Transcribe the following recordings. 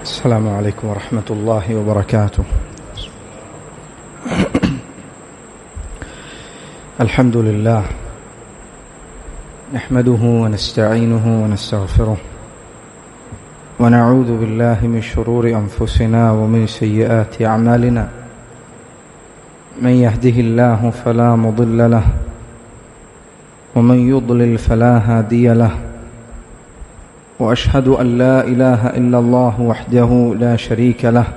السلام عليكم ورحمة الله وبركاته الحمد لله نحمده ونستعينه ونستغفره ونعوذ بالله من شرور أنفسنا ومن سيئات أعمالنا من يهده الله فلا مضل له ومن يضلل فلا هادي له واشهد ان لا اله الا الله وحده لا شريك له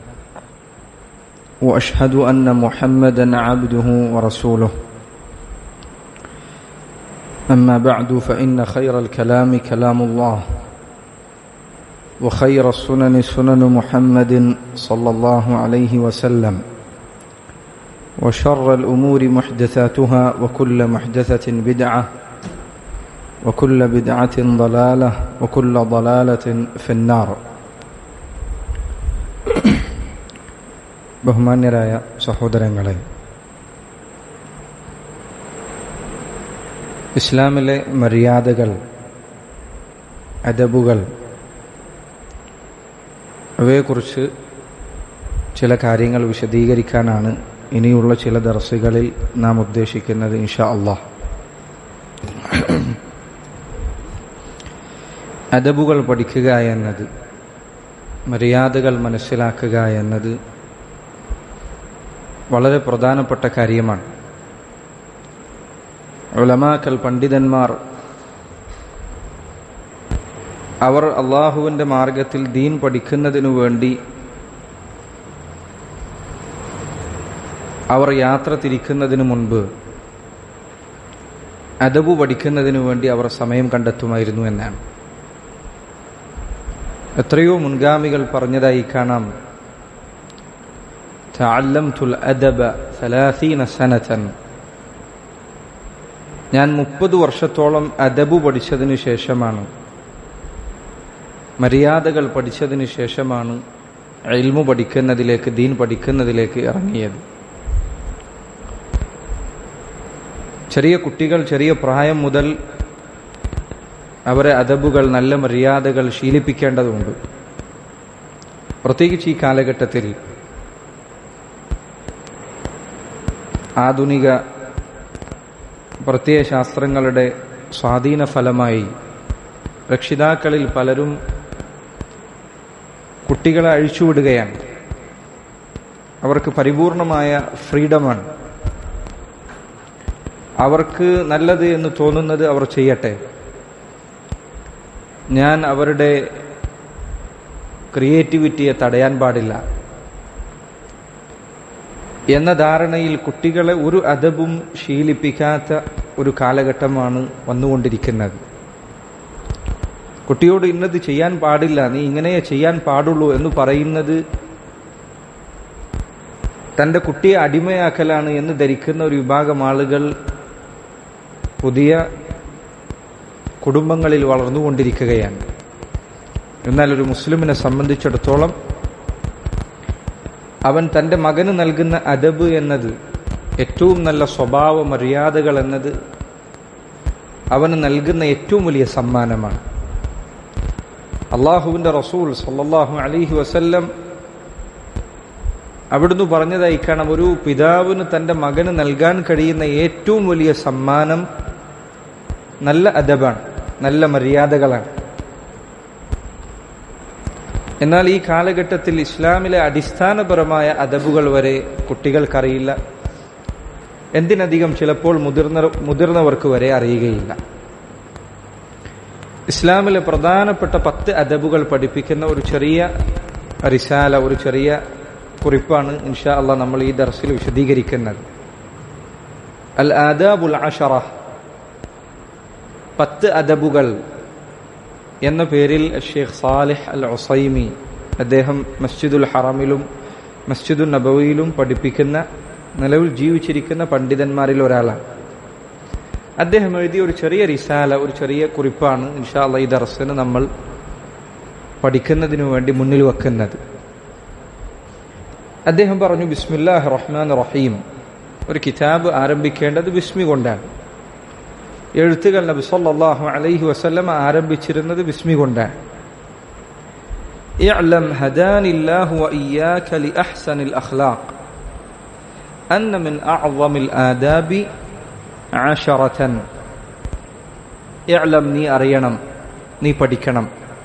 واشهد ان محمدا عبده ورسوله اما بعد فان خير الكلام كلام الله وخير السنن سنن محمد صلى الله عليه وسلم وشر الامور محدثاتها وكل محدثه بدعه وكل بدعة ضلالة وكل ضلالة في النار ബഹുമാന്യരായ സഹോദരങ്ങളെ ഇസ്ലാമിലെ മര്യാദകൾ അദബുകൾ അവയെക്കുറിച്ച് ചില കാര്യങ്ങൾ വിശദീകരിക്കാനാണ് ഇനിയുള്ള ചില ദർസുകളിൽ നാം ഉദ്ദേശിക്കുന്നത് ഇൻഷാ അള്ളാഹ് അദബുകൾ പഠിക്കുക എന്നത് മര്യാദകൾ മനസ്സിലാക്കുക എന്നത് വളരെ പ്രധാനപ്പെട്ട കാര്യമാണ് ഉലമാക്കൽ പണ്ഡിതന്മാർ അവർ അള്ളാഹുവിൻ്റെ മാർഗത്തിൽ ദീൻ പഠിക്കുന്നതിനു വേണ്ടി അവർ യാത്ര തിരിക്കുന്നതിനു മുൻപ് അദബു പഠിക്കുന്നതിനു വേണ്ടി അവർ സമയം കണ്ടെത്തുമായിരുന്നു എന്നാണ് എത്രയോ മുൻഗാമികൾ പറഞ്ഞതായി കാണാം തഅല്ലംതുൽ അദബ സലാസീന സനതൻ ഞാൻ മുപ്പത് വർഷത്തോളം അദബു പഠിച്ചതിന് ശേഷമാണ് മര്യാദകൾ പഠിച്ചതിന് ശേഷമാണ് എൽമു പഠിക്കുന്നതിലേക്ക് ദീൻ പഠിക്കുന്നതിലേക്ക് ഇറങ്ങിയത് ചെറിയ കുട്ടികൾ ചെറിയ പ്രായം മുതൽ അവരെ അദബുകൾ നല്ല മര്യാദകൾ ശീലിപ്പിക്കേണ്ടതുണ്ട് പ്രത്യേകിച്ച് ഈ കാലഘട്ടത്തിൽ ആധുനിക പ്രത്യയശാസ്ത്രങ്ങളുടെ സ്വാധീന ഫലമായി രക്ഷിതാക്കളിൽ പലരും കുട്ടികളെ അഴിച്ചുവിടുകയാണ് അവർക്ക് പരിപൂർണമായ ഫ്രീഡമാണ് അവർക്ക് നല്ലത് എന്ന് തോന്നുന്നത് അവർ ചെയ്യട്ടെ ഞാൻ അവരുടെ ക്രിയേറ്റിവിറ്റിയെ തടയാൻ പാടില്ല എന്ന ധാരണയിൽ കുട്ടികളെ ഒരു അദബും ശീലിപ്പിക്കാത്ത ഒരു കാലഘട്ടമാണ് വന്നുകൊണ്ടിരിക്കുന്നത് കുട്ടിയോട് ഇന്നത് ചെയ്യാൻ പാടില്ല നീ ഇങ്ങനെയേ ചെയ്യാൻ പാടുള്ളൂ എന്ന് പറയുന്നത് തൻ്റെ കുട്ടിയെ അടിമയാക്കലാണ് എന്ന് ധരിക്കുന്ന ഒരു വിഭാഗം ആളുകൾ പുതിയ കുടുംബങ്ങളിൽ വളർന്നുകൊണ്ടിരിക്കുകയാണ് എന്നാൽ ഒരു മുസ്ലിമിനെ സംബന്ധിച്ചിടത്തോളം അവൻ തൻ്റെ മകന് നൽകുന്ന അദബ് എന്നത് ഏറ്റവും നല്ല സ്വഭാവ മര്യാദകൾ എന്നത് അവന് നൽകുന്ന ഏറ്റവും വലിയ സമ്മാനമാണ് അള്ളാഹുവിൻ്റെ റസൂൽ സല്ലാഹു അലിഹി വസല്ലം അവിടുന്ന് പറഞ്ഞതായി കാണാം ഒരു പിതാവിന് തൻ്റെ മകന് നൽകാൻ കഴിയുന്ന ഏറ്റവും വലിയ സമ്മാനം നല്ല അദബാണ് നല്ല മര്യാദകളാണ് എന്നാൽ ഈ കാലഘട്ടത്തിൽ ഇസ്ലാമിലെ അടിസ്ഥാനപരമായ അദബുകൾ വരെ കുട്ടികൾക്കറിയില്ല എന്തിനധികം ചിലപ്പോൾ മുതിർന്ന മുതിർന്നവർക്ക് വരെ അറിയുകയില്ല ഇസ്ലാമിലെ പ്രധാനപ്പെട്ട പത്ത് അദബുകൾ പഠിപ്പിക്കുന്ന ഒരു ചെറിയ റിസാല ഒരു ചെറിയ കുറിപ്പാണ് ഇൻഷാ അള്ളാ നമ്മൾ ഈ ദർസിൽ വിശദീകരിക്കുന്നത് അൽ ആദാബുൽ അഷറ പത്ത് അദബുകൾ എന്ന പേരിൽ ഷെയ്ഖ് സാലിഹ് അൽ ഒസൈമി അദ്ദേഹം മസ്ജിദുൽ ഹറമിലും മസ്ജിദുൽ നബവിയിലും പഠിപ്പിക്കുന്ന നിലവിൽ ജീവിച്ചിരിക്കുന്ന പണ്ഡിതന്മാരിൽ ഒരാളാണ് അദ്ദേഹം എഴുതിയ ഒരു ചെറിയ റിസാല ഒരു ചെറിയ കുറിപ്പാണ് ഇൻഷാ അല്ല ഈ ദർസിന് നമ്മൾ പഠിക്കുന്നതിനു വേണ്ടി മുന്നിൽ വെക്കുന്നത് അദ്ദേഹം പറഞ്ഞു ബിസ്മില്ലാഹ് റഹ്മാൻ റഹീം ഒരു കിതാബ് ആരംഭിക്കേണ്ടത് ബിസ്മി കൊണ്ടാണ് എഴുത്തുകൾ നബി സല്ലല്ലാഹു അലൈഹി വസല്ലം ആരംഭിച്ചിരുന്നത് ബിസ്മി കൊണ്ടാണ് اعلم هداني الله وإياك لأحسن الأخلاق أن من أعظم الآداب عشرة اعلم നീ അറിയണം നീ പഠിക്കണം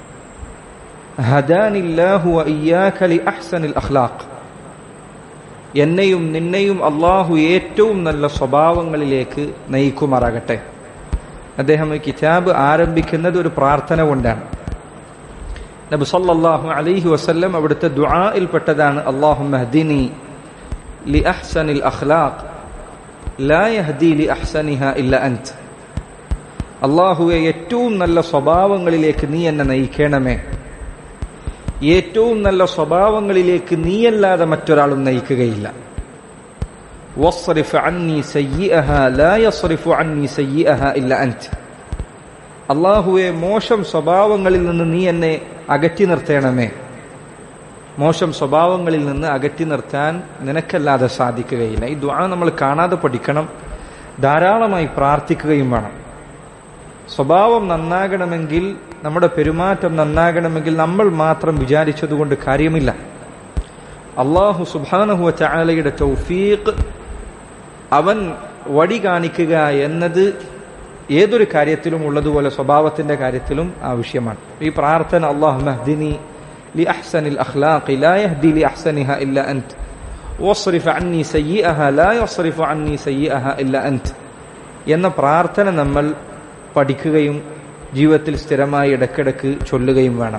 ഹദാനില്ലാഹു വഇയ്യാക ലിഅഹ്സനിൽ അഖ്ലാഖ് എന്നെയും നിന്നെയും അള്ളാഹു ഏറ്റവും നല്ല സ്വഭാവങ്ങളിലേക്ക് നയിക്കുമാറാകട്ടെ അദ്ദേഹം ഈ കിതാബ് ആരംഭിക്കുന്നത് ഒരു പ്രാർത്ഥന കൊണ്ടാണ് നബി സല്ലല്ലാഹു അലൈഹി വസല്ലം അവിടുത്തെ ദുആയിൽപ്പെട്ടതാണ് അല്ലാഹു മഹ്ദിനി ലി അഹ്സനിൽ അഖ്ലാഖ് ലാ യഹ്ദി ലി അഹ്സനിഹ ഇല്ല അൻത് അള്ളാഹുവെ ഏറ്റവും നല്ല സ്വഭാവങ്ങളിലേക്ക് നീ എന്നെ നയിക്കണമേ ഏറ്റവും നല്ല സ്വഭാവങ്ങളിലേക്ക് നീയല്ലാതെ മറ്റൊരാളും നയിക്കുകയില്ല വസ്രിഫ് അന്നി സയ്യിഅഹ ലാ യസ്രിഫു അന്നി സയ്യിഅഹ ഇല്ല അൻത് അള്ളാഹുവെ മോശം സ്വഭാവങ്ങളിൽ നിന്ന് നീ എന്നെ അകറ്റി നിർത്തണമേ മോശം സ്വഭാവങ്ങളിൽ നിന്ന് അകറ്റി നിർത്താൻ നിനക്കല്ലാതെ സാധിക്കുകയില്ല ഈ ദ്വാ നമ്മൾ കാണാതെ പഠിക്കണം ധാരാളമായി പ്രാർത്ഥിക്കുകയും വേണം സ്വഭാവം നന്നാകണമെങ്കിൽ നമ്മുടെ പെരുമാറ്റം നന്നാകണമെങ്കിൽ നമ്മൾ മാത്രം വിചാരിച്ചതുകൊണ്ട് കാര്യമില്ല അള്ളാഹു സുബാനഹുവ ചാലയുടെ തൗഫീഖ് അവൻ വടി കാണിക്കുക എന്നത് ഏതൊരു കാര്യത്തിലും ഉള്ളതുപോലെ സ്വഭാവത്തിന്റെ കാര്യത്തിലും ആവശ്യമാണ് ഈ പ്രാർത്ഥന അള്ളാഹു മഹ്ദിനി ലി അഹ്സനിൽ അഖ്ലാഖി ലാ യഹ്ദി ലി അഹ്സനിഹ ഇല്ല അൻത് വസ്രിഫ് അന്നി സയ്യിഅഹ ലാ യസ്രിഫു അന്നി സയ്യിഅഹ ഇല്ല അൻത് എന്ന പ്രാർത്ഥന നമ്മൾ പഠിക്കുകയും ജീവിതത്തിൽ സ്ഥിരമായി ഇടയ്ക്കിടയ്ക്ക് ചൊല്ലുകയും വേണം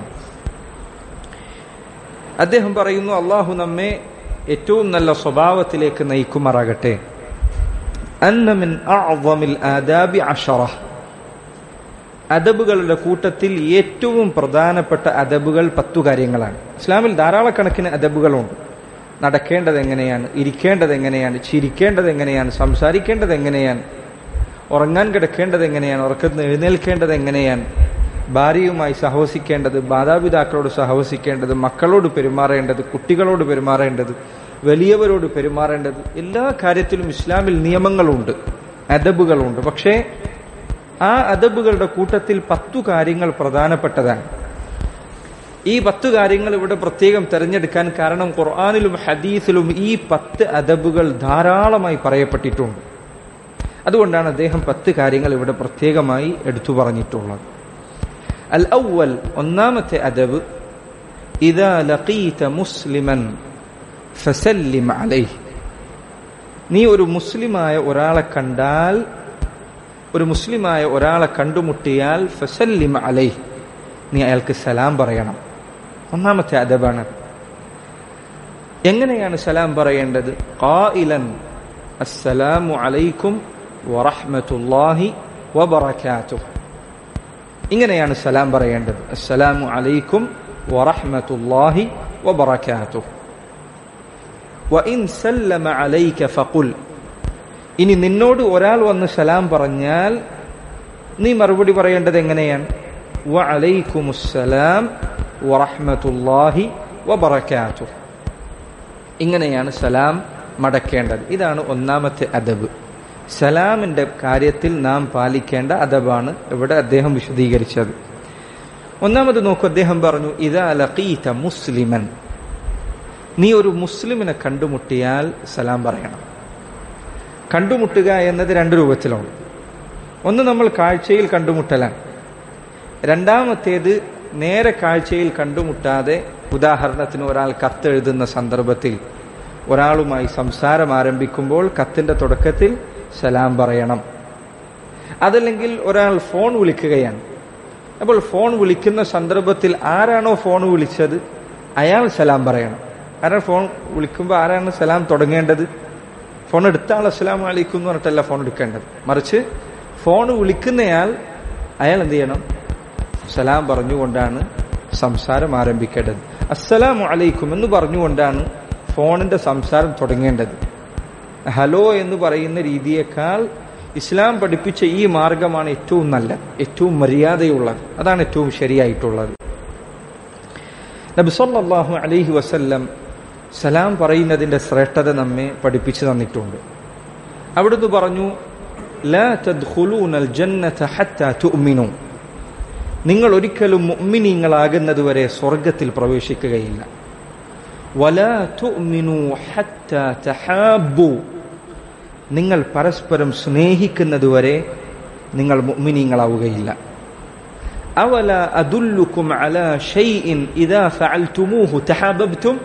അദ്ദേഹം പറയുന്നു അള്ളാഹു നമ്മെ ഏറ്റവും നല്ല സ്വഭാവത്തിലേക്ക് നയിക്കുമാറാകട്ടെ അന്നമിൻ അഅ്ളമിൽ ആദാബി അഷറ അദബുകളുടെ കൂട്ടത്തിൽ ഏറ്റവും പ്രധാനപ്പെട്ട അദബുകൾ പത്തു കാര്യങ്ങളാണ് ഇസ്ലാമിൽ ധാരാളക്കണക്കിന് അദബുകളുണ്ട് നടക്കേണ്ടത് എങ്ങനെയാണ് ഇരിക്കേണ്ടത് എങ്ങനെയാണ് ചിരിക്കേണ്ടത് എങ്ങനെയാണ് സംസാരിക്കേണ്ടത് എങ്ങനെയാണ് ഉറങ്ങാൻ കിടക്കേണ്ടത് എങ്ങനെയാണ് ഉറക്കത്തിന് എഴുന്നേൽക്കേണ്ടത് എങ്ങനെയാണ് ഭാര്യയുമായി സഹവസിക്കേണ്ടത് മാതാപിതാക്കളോട് സഹവസിക്കേണ്ടത് മക്കളോട് പെരുമാറേണ്ടത് കുട്ടികളോട് പെരുമാറേണ്ടത് വലിയവരോട് പെരുമാറേണ്ടത് എല്ലാ കാര്യത്തിലും ഇസ്ലാമിൽ നിയമങ്ങളുണ്ട് അദബുകളുണ്ട് പക്ഷേ ആ അദബുകളുടെ കൂട്ടത്തിൽ പത്തു കാര്യങ്ങൾ പ്രധാനപ്പെട്ടതാണ് ഈ പത്ത് കാര്യങ്ങൾ ഇവിടെ പ്രത്യേകം തിരഞ്ഞെടുക്കാൻ കാരണം ഖുർആാനിലും ഹദീസിലും ഈ പത്ത് അദബുകൾ ധാരാളമായി പറയപ്പെട്ടിട്ടുണ്ട് അതുകൊണ്ടാണ് അദ്ദേഹം പത്ത് കാര്യങ്ങൾ ഇവിടെ പ്രത്യേകമായി എടുത്തു പറഞ്ഞിട്ടുള്ളത് അൽ ഔവൽ ഒന്നാമത്തെ അദബ് ഇതാ ലഖീത മുസ്ലിമൻ ഫസല്ലിം അലൈഹ് നീ ഒരു മുസ്ലിമായ ഒരാളെ കണ്ടാൽ ഒരു മുസ്ലിമായ ഒരാളെ കണ്ടുമുട്ടിയാൽ ഫസല്ലിം അലൈഹ് നീ അയാൾക്ക് സലാം പറയണം ഒന്നാമത്തെ അദബാണ് എങ്ങനെയാണ് സലാം പറയേണ്ടത് ഖായിലൻ അസ്സലാമു അലൈക്കും വറഹ്മത്തുള്ളാഹി വബറകാതുഹു ഇങ്ങനെയാണ് സലാം പറയേണ്ടത് അസ്സലാമു അലൈക്കും വറഹ്മത്തുള്ളാഹി വബറകാതുഹു വഇൻ സല്ലമ അലൈക ഫഖുൽ ഇനി നിന്നോട് ഒരാൾ വന്ന് സലാം പറഞ്ഞാൽ നീ മറുപടി പറയേണ്ടത് എങ്ങനെയാണ് വഅലൈക്കുമുസ്സലാം വറഹ്മത്തുള്ളാഹി വബറകാതുഹു ഇങ്ങനെയാണ് സലാം മടക്കേണ്ടത് ഇതാണ് ഒന്നാമത്തെ അദബ് സലാമിന്റെ കാര്യത്തിൽ നാം പാലിക്കേണ്ട അദബാണ് ഇവിടെ അദ്ദേഹം വിശദീകരിച്ചത് ഒന്നാമത് നോക്കൂ അദ്ദേഹം പറഞ്ഞു ഇതാ ലഖീത മുസ്ലിമൻ നീ ഒരു മുസ്ലിമിനെ കണ്ടുമുട്ടിയാൽ സലാം പറയണം കണ്ടുമുട്ടുക എന്നത് രണ്ട് രൂപത്തിലാണ് ഒന്ന് നമ്മൾ കാഴ്ചയിൽ കണ്ടുമുട്ടലാണ് രണ്ടാമത്തേത് നേരെ കാഴ്ചയിൽ കണ്ടുമുട്ടാതെ ഉദാഹരണത്തിന് ഒരാൾ കത്തെഴുതുന്ന സന്ദർഭത്തിൽ ഒരാളുമായി സംസാരം ആരംഭിക്കുമ്പോൾ കത്തിന്റെ തുടക്കത്തിൽ സലാം പറയണം അതല്ലെങ്കിൽ ഒരാൾ ഫോൺ വിളിക്കുകയാണ് അപ്പോൾ ഫോൺ വിളിക്കുന്ന സന്ദർഭത്തിൽ ആരാണോ ഫോൺ വിളിച്ചത് അയാൾ സലാം പറയണം കാരണം ഫോൺ വിളിക്കുമ്പോൾ ആരാണ് സലാം തുടങ്ങേണ്ടത് ഫോൺ എടുത്ത ആൾ അസ്സലാം അലൈക്കും എന്ന് പറഞ്ഞിട്ടല്ല ഫോൺ എടുക്കേണ്ടത് മറിച്ച് ഫോൺ വിളിക്കുന്നയാൾ അയാൾ എന്ത് ചെയ്യണം സലാം പറഞ്ഞുകൊണ്ടാണ് സംസാരം ആരംഭിക്കേണ്ടത് അസ്സലാമു അലൈക്കും എന്ന് പറഞ്ഞുകൊണ്ടാണ് ഫോണിന്റെ സംസാരം തുടങ്ങേണ്ടത് ഹലോ എന്ന് പറയുന്ന രീതിയേക്കാൾ ഇസ്ലാം പഠിപ്പിച്ച ഈ മാർഗമാണ് ഏറ്റവും നല്ല ഏറ്റവും മര്യാദയുള്ളത് അതാണ് ഏറ്റവും ശരിയായിട്ടുള്ളത് നബി സല്ലല്ലാഹു അലൈഹി വസല്ലം സലാം പറയുന്നതിന്റെ ശ്രേഷ്ഠത നമ്മെ പഠിപ്പിച്ചു തന്നിട്ടുണ്ട് അവിടുന്ന് പറഞ്ഞു ലാ തദ്ഖുലൂനൽ ജന്നത ഹത്താ തുഅ്മിനു നിങ്ങൾ ഒരിക്കലും മുഅ്മിനീങ്ങളാകുന്നതുവരെ സ്വർഗത്തിൽ പ്രവേശിക്കുകയില്ല വലാ തുഅ്മിനു ഹത്താ തഹാബ്ബു നിങ്ങൾ പരസ്പരം സ്നേഹിക്കുന്നതുവരെ നിങ്ങൾ മുഅ്മിനീങ്ങളാവുകയില്ല അവല അദുല്ലുക്കും അലാ ഷൈഇൻ ഇദാ ഫഅൽതുമൂഹു തഹാബബ്തും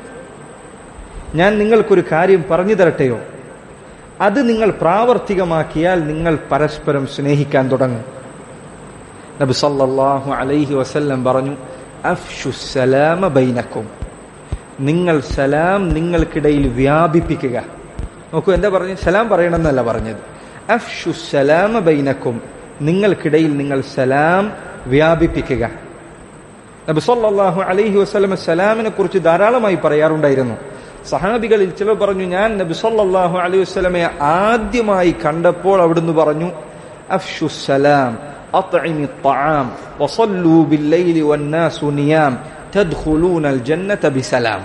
ഞാൻ നിങ്ങൾക്കൊരു കാര്യം പറഞ്ഞു തരട്ടെയോ അത് നിങ്ങൾ പ്രാവർത്തികമാക്കിയാൽ നിങ്ങൾ പരസ്പരം സ്നേഹിക്കാൻ തുടങ്ങും നബി സല്ലല്ലാഹു അലൈഹി വസല്ലം പറഞ്ഞു അഫ്ഷു സലാമ ബൈനക്കും നിങ്ങൾ സലാം നിങ്ങൾക്കിടയിൽ വ്യാപിപ്പിക്കുക നോക്കൂ എന്താ പറഞ്ഞു സലാം പറയണമെന്നല്ല പറഞ്ഞത് അഫ്ഷു സലാമ ബൈനക്കും നിങ്ങൾക്കിടയിൽ നിങ്ങൾ സലാം വ്യാപിപ്പിക്കുക നബി സല്ലല്ലാഹു അലൈഹി വസല്ലം സലാമിനെ കുറിച്ച് ധാരാളമായി പറയാറുണ്ടായിരുന്നു സഹാബികളിൽ ചിലർ പറഞ്ഞു ഞാൻ നബി സല്ലല്ലാഹു അലൈഹി വസല്ലമയെ ആദ്യമായി കണ്ടപ്പോൾ അവിടുന്ന് പറഞ്ഞു അഫ്ഷു സലാം അത്ഇമി الطعام وصلوا بالليل والناس نيام تدخلون الجنة بسلام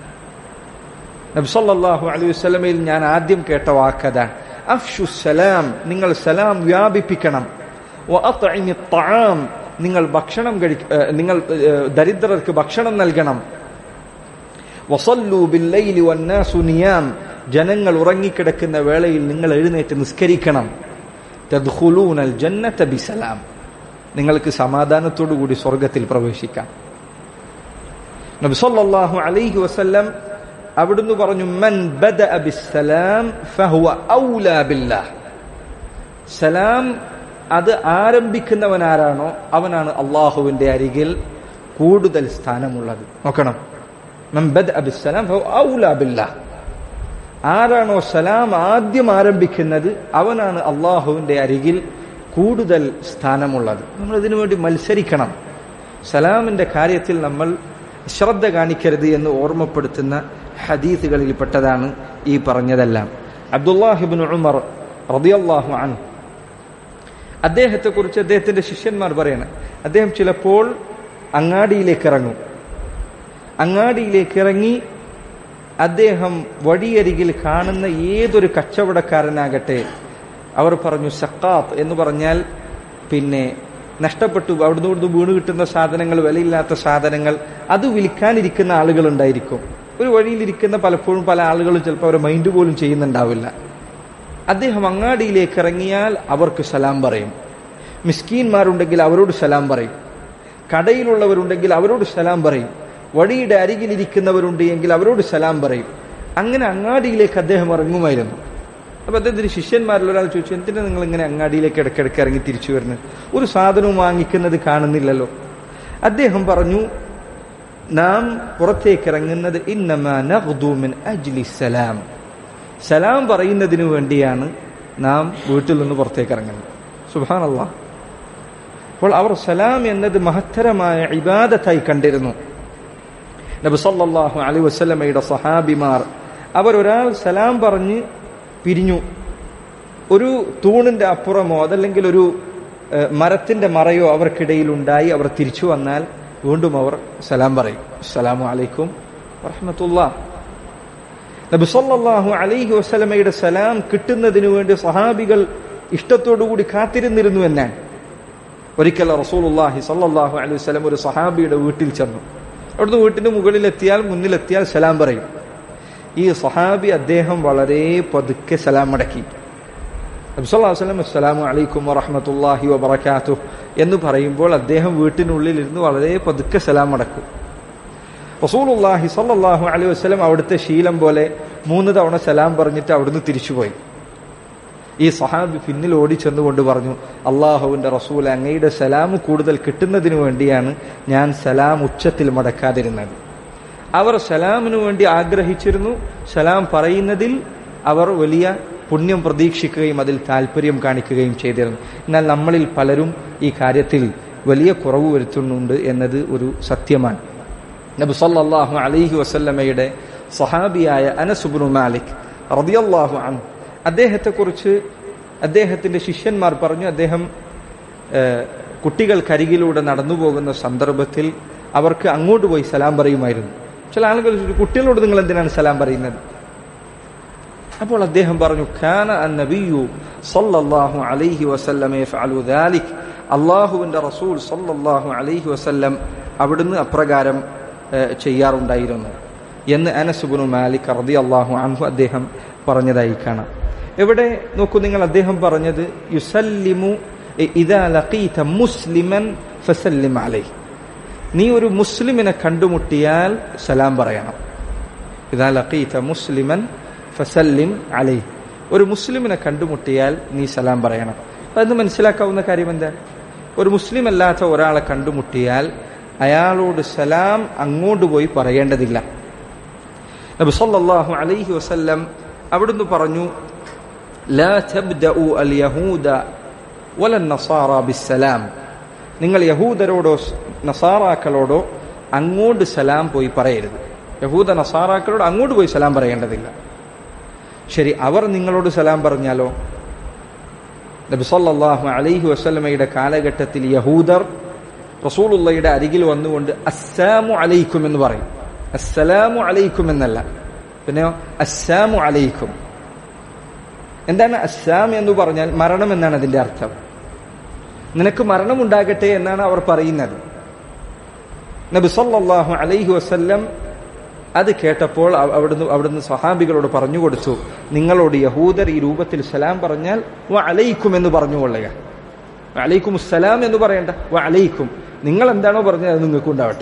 നബി സല്ലല്ലാഹു അലൈഹി വസല്ലമയിൽ ഞാൻ ആദ്യം കേട്ട വാക്കതാണ് അഫ്ഷു സലാം നിങ്ങൾ സലാം വ്യാപിപ്പിക്കണം വഅത്ഇമി الطعام നിങ്ങൾ ഭക്ഷണം കഴി നിങ്ങൾ ദരിദ്രർക്ക് ഭക്ഷണം നൽകണം വസല്ലു ബില്ലൈലി വന്നാസു നിയാം ജനങ്ങൾ ഉറങ്ങിക്കിടക്കുന്ന വേളയിൽ നിങ്ങൾ എഴുന്നേറ്റ് നിസ്കരിക്കണം തദ്ഖുലൂനൽ ജന്നത ബിസലാം നിങ്ങൾക്ക് സമാധാനത്തോടു കൂടി സ്വർഗത്തിൽ പ്രവേശിക്കാം നബി സല്ലല്ലാഹു അലൈഹി വസല്ലം അവിടുന്ന് പറഞ്ഞു മൻ ബദഅ ബിസ്സലാം ഫഹുവ ഔലാ ബില്ലാഹ് സലാം അത് ആരംഭിക്കുന്നവൻ ആരാണോ അവനാണ് അള്ളാഹുവിന്റെ അരികിൽ കൂടുതൽ സ്ഥാനമുള്ളത് നോക്കണം മൻ ബദഅ ബിസ്സലാം ഫഹുവ ഔലാ ബില്ലാഹ് ആരാണോ സലാം ആദ്യം ആരംഭിക്കുന്നത് അവനാണ് അള്ളാഹുവിന്റെ അരികിൽ കൂടുതൽ സ്ഥാനമുള്ളത് നമ്മൾ ഇതിനു വേണ്ടി മത്സരിക്കണം സലാമിന്റെ കാര്യത്തിൽ നമ്മൾ ശ്രദ്ധ കാണിക്കരുത് എന്ന് ഓർമ്മപ്പെടുത്തുന്ന ഹദീസുകളിൽ പെട്ടതാണ് ഈ പറഞ്ഞതെല്ലാം അബ്ദുല്ലാഹിബിൻ ഉമർ റദിയല്ലാഹു അൻ അദ്ദേഹത്തെക്കുറിച്ച് അദ്ദേഹത്തിന്റെ ശിഷ്യന്മാർ പറയണം അദ്ദേഹം ചിലപ്പോൾ അങ്ങാടിയിലേക്ക് ഇറങ്ങും അങ്ങാടിയിലേക്ക് ഇറങ്ങി അദ്ദേഹം വഴിയരികിൽ കാണുന്ന ഏതൊരു കച്ചവടക്കാരനാകട്ടെ അവർ പറഞ്ഞു സക്കാത്ത് എന്ന് പറഞ്ഞാൽ പിന്നെ നഷ്ടപ്പെട്ടു അവിടുന്ന് ഇവിടുന്ന് വീണ് കിട്ടുന്ന സാധനങ്ങൾ വിലയില്ലാത്ത സാധനങ്ങൾ അത് വിൽക്കാനിരിക്കുന്ന ആളുകൾ ഉണ്ടായിരിക്കും ഒരു വഴിയിലിരിക്കുന്ന പലപ്പോഴും പല ആളുകളും ചിലപ്പോൾ അവരെ മൈൻഡ് പോലും ചെയ്യുന്നുണ്ടാവില്ല അദ്ദേഹം അങ്ങാടിയിലേക്ക് ഇറങ്ങിയാൽ അവർക്ക് സലാം പറയും മിസ്കീന്മാരുണ്ടെങ്കിൽ അവരോട് സലാം പറയും കടയിലുള്ളവരുണ്ടെങ്കിൽ അവരോട് സലാം പറയും വഴിയുടെ അരികിലിരിക്കുന്നവരുണ്ട് എങ്കിൽ അവരോട് സലാം പറയും അങ്ങനെ അങ്ങാടിയിലേക്ക് അദ്ദേഹം ഇറങ്ങുമായിരുന്നു അപ്പൊ അദ്ദേഹത്തിന് ശിഷ്യന്മാരിൽ ഒരാൾ ചോദിച്ചു എന്തിനാ നിങ്ങൾ ഇങ്ങനെ അങ്ങാടിയിലേക്ക് ഇടയ്ക്കിടയ്ക്ക് ഇറങ്ങി തിരിച്ചു വരുന്നത് ഒരു സാധനവും വാങ്ങിക്കുന്നത് കാണുന്നില്ലല്ലോ അദ്ദേഹം പറഞ്ഞു നാം പുറത്തേക്ക് ഇറങ്ങുന്നത് ഇന്നമിൻ അജ്ലി സലാം സലാം പറയുന്നതിന് വേണ്ടിയാണ് നാം വീട്ടിൽ നിന്ന് പുറത്തേക്ക് ഇറങ്ങുന്നത് സുബാനല്ല അപ്പോൾ അവർ സലാം എന്നത് മഹത്തരമായ ഇബാദത്തായി കണ്ടിരുന്നു നബി സല്ലല്ലാഹു അലൈഹി വസല്ലമയുടെ സഹാബിമാർ അവരൊരാൾ സലാം പറഞ്ഞ് പിരിഞ്ഞു ഒരു തൂണിന്റെ അപ്പുറമോ അതല്ലെങ്കിൽ ഒരു മരത്തിന്റെ മറയോ അവർക്കിടയിൽ ഉണ്ടായി അവർ തിരിച്ചു വന്നാൽ വീണ്ടും അവർ സലാം പറയും അസ്സലാമു അലൈക്കും വറഹമത്തുള്ള നബി സല്ലല്ലാഹു അലൈഹി വസല്ലമയുടെ സലാം കിട്ടുന്നതിന് വേണ്ടി സഹാബികൾ ഇഷ്ടത്തോടുകൂടി കാത്തിരുന്നിരുന്നു എന്നാണ് ഒരിക്കൽ റസൂലുള്ളാഹി സല്ലല്ലാഹു അലൈഹി വസല്ലം ഒരു സഹാബിയുടെ വീട്ടിൽ ചെന്നു അവിടുന്ന് വീട്ടിന്റെ മുകളിലെത്തിയാൽ മുന്നിലെത്തിയാൽ സലാം പറയും ഈ സഹാബി അദ്ദേഹം വളരെ പതുക്കെ സലാം മടക്കി നബ്സല്ലാസ്ലം അസ്സലാമു അലൈക്കും വറഹമത്തല്ലാഹി വബർക്കാത്തു എന്ന് പറയുമ്പോൾ അദ്ദേഹം വീട്ടിനുള്ളിൽ ഇരുന്ന് വളരെ പതുക്കെ സലാം മടക്കും റസൂലുല്ലാഹി സല്ലാഹു അലൈഹി വസ്ലം അവിടുത്തെ ശീലം പോലെ മൂന്ന് തവണ സലാം പറഞ്ഞിട്ട് അവിടുന്ന് തിരിച്ചുപോയി ഈ സഹാബി പിന്നിൽ ഓടി ചെന്നുകൊണ്ട് പറഞ്ഞു അള്ളാഹുവിന്റെ റസൂൽ അങ്ങയുടെ സലാം കൂടുതൽ കിട്ടുന്നതിന് വേണ്ടിയാണ് ഞാൻ സലാം ഉച്ചത്തിൽ മടക്കാതിരുന്നത് അവർ സലാമിനു വേണ്ടി ആഗ്രഹിച്ചിരുന്നു സലാം പറയുന്നതിൽ അവർ വലിയ പുണ്യം പ്രതീക്ഷിക്കുകയും അതിൽ താല്പര്യം കാണിക്കുകയും ചെയ്തിരുന്നു എന്നാൽ നമ്മളിൽ പലരും ഈ കാര്യത്തിൽ വലിയ കുറവ് വരുത്തുന്നുണ്ട് എന്നത് ഒരു സത്യമാണ് നബി സല്ലല്ലാഹു അലൈഹി വസല്ലമയുടെ സഹാബിയായ അനസുബ്നു മാലിക് റളിയല്ലാഹു അൻഹു അദ്ദേഹത്തെക്കുറിച്ച് അദ്ദേഹത്തിന്റെ ശിഷ്യന്മാർ പറഞ്ഞു അദ്ദേഹം കുട്ടികൾക്കരികിലൂടെ നടന്നു പോകുന്ന സന്ദർഭത്തിൽ അവർക്ക് അങ്ങോട്ട് പോയി സലാം പറയുമായിരുന്നു ചില ആളുകൾ കുട്ടികളോട് നിങ്ങൾ എന്തിനാണ് സലാം പറയുന്നത് അപ്പോൾ അദ്ദേഹം പറഞ്ഞു ഖാന നബിയു സല്ലല്ലാഹു അലൈഹി വസല്ലം യഫ്അലു ദാലിക് അള്ളാഹുവിന്റെ റസൂൽ സല്ലല്ലാഹു അലൈഹി വസല്ലം അവിടുന്ന് അപ്രകാരം ഏഹ്, ചെയ്യാറുണ്ടായിരുന്നു എന്ന് അനസുബുനു മാലിക് റതി അള്ളാഹു അൻഹു അദ്ദേഹം പറഞ്ഞതായി കാണാം ഇവിടെ നോക്കൂ നിങ്ങൾ അദ്ദേഹം പറഞ്ഞത് യുസല്ലിമു ഇദാ ലഖീത മുസ്ലിമൻ ഫസല്ലിം അലൈഹി നീ ഒരു മുസ്ലിമിനെ കണ്ടുമുട്ടിയാൽ സലാം പറയണം ഇതാ ലഖീത മുസ്ലിമൻ ഫസല്ലിം അലൈഹി ഒരു മുസ്ലിമിനെ കണ്ടുമുട്ടിയാൽ നീ സലാം പറയണം അപ്പൊ അത് മനസ്സിലാക്കാവുന്ന കാര്യം എന്താ ഒരു മുസ്ലിം അല്ലാത്ത ഒരാളെ കണ്ടുമുട്ടിയാൽ അയാളോട് സലാം അങ്ങോട്ട് പോയി പറയേണ്ടതില്ല നബി സല്ലല്ലാഹു അലൈഹി വസല്ലം അവിടുന്ന് പറഞ്ഞു ലാ തബ്ദഉ അൽ യഹൂദ വല നസാറ ബിസ്സലാം നിങ്ങൾ യഹൂദരോടോ നസാറാക്കളോടോ അങ്ങോട്ട് സലാം പോയി പറയരുത് യഹൂദ നസാറാക്കളോട് അങ്ങോട്ട് പോയി സലാം പറയേണ്ടതില്ല ശരി അവർ നിങ്ങളോട് സലാം പറഞ്ഞാലോ നബി സല്ലല്ലാഹു അലൈഹി വസല്ലമയുടെ കാലഘട്ടത്തിൽ യഹൂദർ റസൂലുള്ളയുടെ അരികിൽ വന്നുകൊണ്ട് അസ്സാമു അലൈക്കും എന്ന് പറയും അസ്സലാമു അലൈക്കും എന്നല്ല പിന്നെയോ അസ്സാമു അലൈക്കും എന്താണ് അസ്സാം എന്ന് പറഞ്ഞാൽ മരണം എന്നാണ് അതിന്റെ അർത്ഥം നിനക്ക് മരണമുണ്ടാകട്ടെ എന്നാണ് അവർ പറയുന്നത് നബി സല്ലല്ലാഹു അലൈഹി വസല്ലം അത് കേട്ടപ്പോൾ അവ- അവിടുന്ന് അവിടുന്ന് സഹാബികളോട് പറഞ്ഞു കൊടുത്തു നിങ്ങളോട് യഹൂദർ ഈ രൂപത്തിൽ സലാം പറഞ്ഞാൽ വ അലൈക്കും എന്ന് പറഞ്ഞുകൊള്ളുക വ അലൈക്കും സലാം എന്ന് പറയണ്ട വ അലൈക്കും നിങ്ങൾ എന്താണോ പറഞ്ഞത് അത് നിങ്ങൾക്ക് ഉണ്ടാവട്ടെ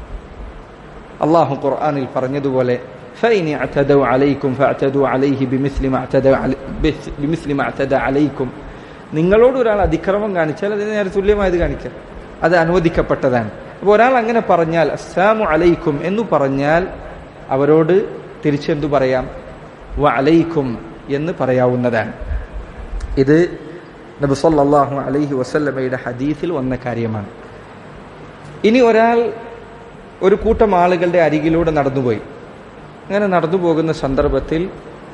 അള്ളാഹു ഖുർആനിൽ പറഞ്ഞതുപോലെ فإن اعتدوا عليكم فاعتدوا عليه بمثل ما اعتدى علي- بث- بمثل ما اعتدى عليكم നിങ്ങളോട് ഒരാൾ അതിക്രമം കാണിച്ചാൽ അതിന് നേരെ തുല്യമായത് കാണിക്കുക അത് അനുവദിക്കപ്പെട്ടതാണ് അപ്പോൾ ഒരാൾ അങ്ങനെ പറഞ്ഞാൽ അസ്സാമു അലൈക്കും എന്ന് പറഞ്ഞാൽ അവരോട് തിരിച്ചെന്തു പറയാം വ അലൈക്കും എന്ന് പറയാവുന്നതാണ് ഇത് നബി സല്ലല്ലാഹു അലൈഹി വസല്ലമയുടെ ഹദീസിൽ വന്ന കാര്യമാണ് ഇനി ഒരാൾ ഒരു കൂട്ടം ആളുകളുടെ അരികിലൂടെ നടന്നുപോയി അങ്ങനെ നടന്നു പോകുന്ന സന്ദർഭത്തിൽ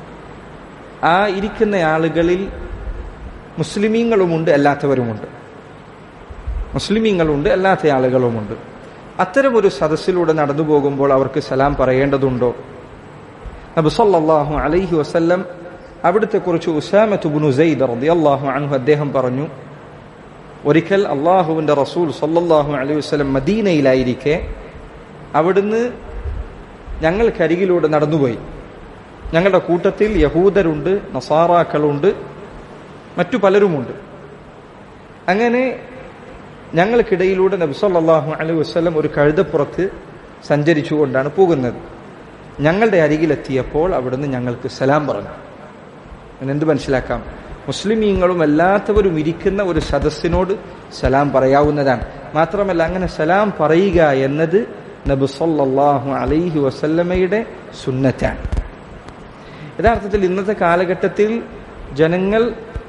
ആ ഇരിക്കുന്ന ആളുകളിൽ മുസ്ലിമീങ്ങളുമുണ്ട് അല്ലാത്തവരുമുണ്ട് മുസ്ലിമീങ്ങളുണ്ട് അല്ലാത്ത ആളുകളുമുണ്ട് അത്തരമൊരു സദസ്സിലൂടെ നടന്നു പോകുമ്പോൾ അവർക്ക് സലാം പറയേണ്ടതുണ്ടോ നബി സല്ലല്ലാഹു അലൈഹി വസല്ലം അവിടുത്തെ കുറിച്ച് ഉസാമത്ത് ബുനു സെയ്ദ് റളിയല്ലാഹു അൻഹു അദ്ദേഹം പറഞ്ഞു ഒരിക്കൽ അള്ളാഹുവിന്റെ റസൂൽ സല്ലല്ലാഹു അലൈഹി വസല്ലം മദീനയിലായിരിക്കെ അവിടുന്ന് ഞങ്ങൾക്കരികിലൂടെ നടന്നുപോയി ഞങ്ങളുടെ കൂട്ടത്തിൽ യഹൂദരുണ്ട് നസാറാക്കളുണ്ട് മറ്റു പലരുമുണ്ട് അങ്ങനെ ഞങ്ങൾക്കിടയിലൂടെ നബി സല്ലല്ലാഹു അലൈഹി വസല്ലം ഒരു കഴുതപ്പുറത്ത് സഞ്ചരിച്ചുകൊണ്ടാണ് പോകുന്നത് ഞങ്ങളുടെ അരികിലെത്തിയപ്പോൾ അവിടുന്ന് ഞങ്ങൾക്ക് സലാം പറഞ്ഞു അങ്ങനെ എന്ത് മനസ്സിലാക്കാം മുസ്ലിമീങ്ങളും അല്ലാത്തവരും ഇരിക്കുന്ന ഒരു സദസ്സിനോട് സലാം പറയാവുന്നതാണ് മാത്രമല്ല അങ്ങനെ സലാം പറയുക എന്നത് നബി സല്ലല്ലാഹു അലൈഹി വസല്ലമയുടെ സുന്നത്താണ് യഥാർത്ഥത്തിൽ ഇന്നത്തെ കാലഘട്ടത്തിൽ ജനങ്ങൾ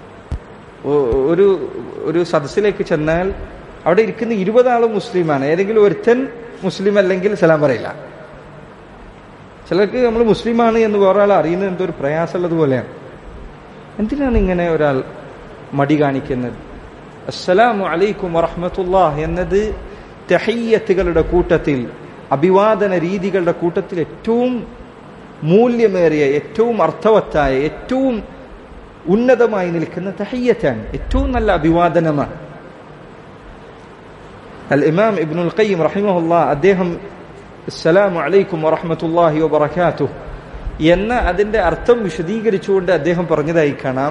ഒ- ഒരു ഒരു സദസ്സിലേക്ക് ചെന്നാൽ അവിടെ ഇരിക്കുന്ന ഇരുപതാളും മുസ്ലിമാണ് ഏതെങ്കിലും ഒരുത്തൻ മുസ്ലിം അല്ലെങ്കിൽ സലാം പറയില്ല ചിലർക്ക് നമ്മൾ മുസ്ലിമാണ് എന്ന് വേറെ ആൾ അറിയുന്നത് എന്തോ ഒരു പ്രയാസമുള്ളത് പോലെയാണ് എന്തിനാണ് ഇങ്ങനെ ഒരാൾ മടി കാണിക്കുന്നത് അസ്സലാമു അലൈക്കും വറഹ്മത്തുള്ളാഹ് എന്നത് തഹയ്യത്തുകളുടെ കൂട്ടത്തിൽ അഭിവാദന രീതികളുടെ കൂട്ടത്തിൽ ഏറ്റവും മൂല്യമേറിയ ഏറ്റവും അർത്ഥവത്തായ ഏറ്റവും ഉന്നതമായി നിൽക്കുന്ന തഹയ്യത്താണ് ഏറ്റവും നല്ല അഭിവാദനമാണ് അൽ ഇമാം ഇബ്നുൽ ഖയ്യിം റഹിമഹുല്ല അദ്ദേഹം അസ്സലാമു അലൈക്കും വറഹ്മത്തുള്ളാഹി വബറകാതുഹു എന്ന അതിന്റെ അർത്ഥം വിശദീകരിച്ചുകൊണ്ട് അദ്ദേഹം പറഞ്ഞതായി കാണാം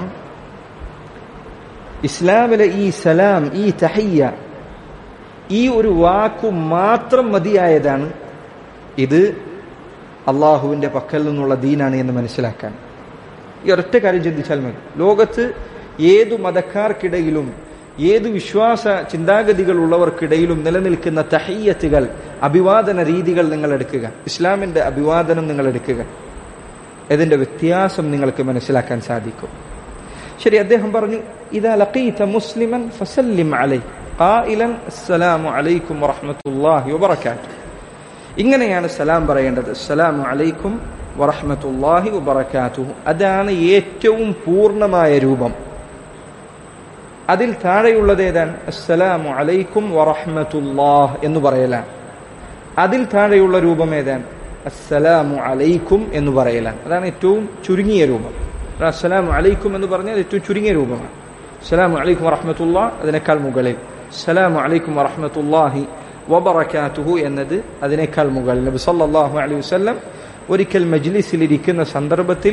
ഇസ്ലാമിലെ ഈ സലാം ഈ തഹയ്യ ഈ ഒരു വാക്കു മാത്രം മതിയായതാണ് ഇത് അള്ളാഹുവിന്റെ പക്കൽ നിന്നുള്ള ദീനാണ് എന്ന് മനസ്സിലാക്കാൻ ഈ ഒരൊറ്റ കാര്യം ചിന്തിച്ചാൽ മതി ലോകത്ത് ഏതു മതക്കാർക്കിടയിലും ഏത് വിശ്വാസ ചിന്താഗതികൾ ഉള്ളവർക്കിടയിലും നിലനിൽക്കുന്ന തഹയ്യത്തുകൾ അഭിവാദന രീതികൾ നിങ്ങൾ എടുക്കുക ഇസ്ലാമിന്റെ അഭിവാദനം നിങ്ങൾ എടുക്കുക ഇതിന്റെ വ്യത്യാസം നിങ്ങൾക്ക് മനസ്സിലാക്കാൻ സാധിക്കും ശരി അദ്ദേഹം പറഞ്ഞു ഇതാ ലഖീത മുസ്ലിമൻ ഫസല്ലിം അലൈ ഖായിലൻ അസ്സലാമു അലൈക്കും വറഹ്മത്തുള്ളാഹി വബറകാതുഹു ഇങ്ങനെയാണ് സലാം പറയേണ്ടത് അസ്സലാമു അലൈക്കും വറഹ്മത്തുള്ളാഹി വബറകാതുഹു അതാണ് ഏറ്റവും പൂർണ്ണമായ രൂപം അതിൽ താഴെയുള്ളത് ഏതാണ് അസ്സലാമു അലൈക്കും വറഹ്മത്തുള്ളാഹ് എന്ന് പറയലാണ് അതിൽ താഴെയുള്ള രൂപം ഏതാണ് അസ്സലാമു അലൈക്കും എന്ന് പറയലാണ് അതാണ് ഏറ്റവും ചുരുങ്ങിയ രൂപം അസ്സലാമു അലൈക്കും എന്ന് പറഞ്ഞാൽ ഏറ്റവും ചുരുങ്ങിയ രൂപമാണ് അസ്സലാമു അലൈക്കും വറഹ്മത്തുള്ളാഹ് അതിനേക്കാൾ മുകളിൽ അസ്സലാമു അലൈക്കും വറഹ്മത്തുള്ളാഹി വബറകാതുഹു എന്നത് അതിനേക്കാൾ മുകളിൽ നബി സല്ലല്ലാഹു അലൈഹി വസല്ലം ഒരിക്കൽ മജ്ലിസിൽ ഇരിക്കുന്ന സന്ദർഭത്തിൽ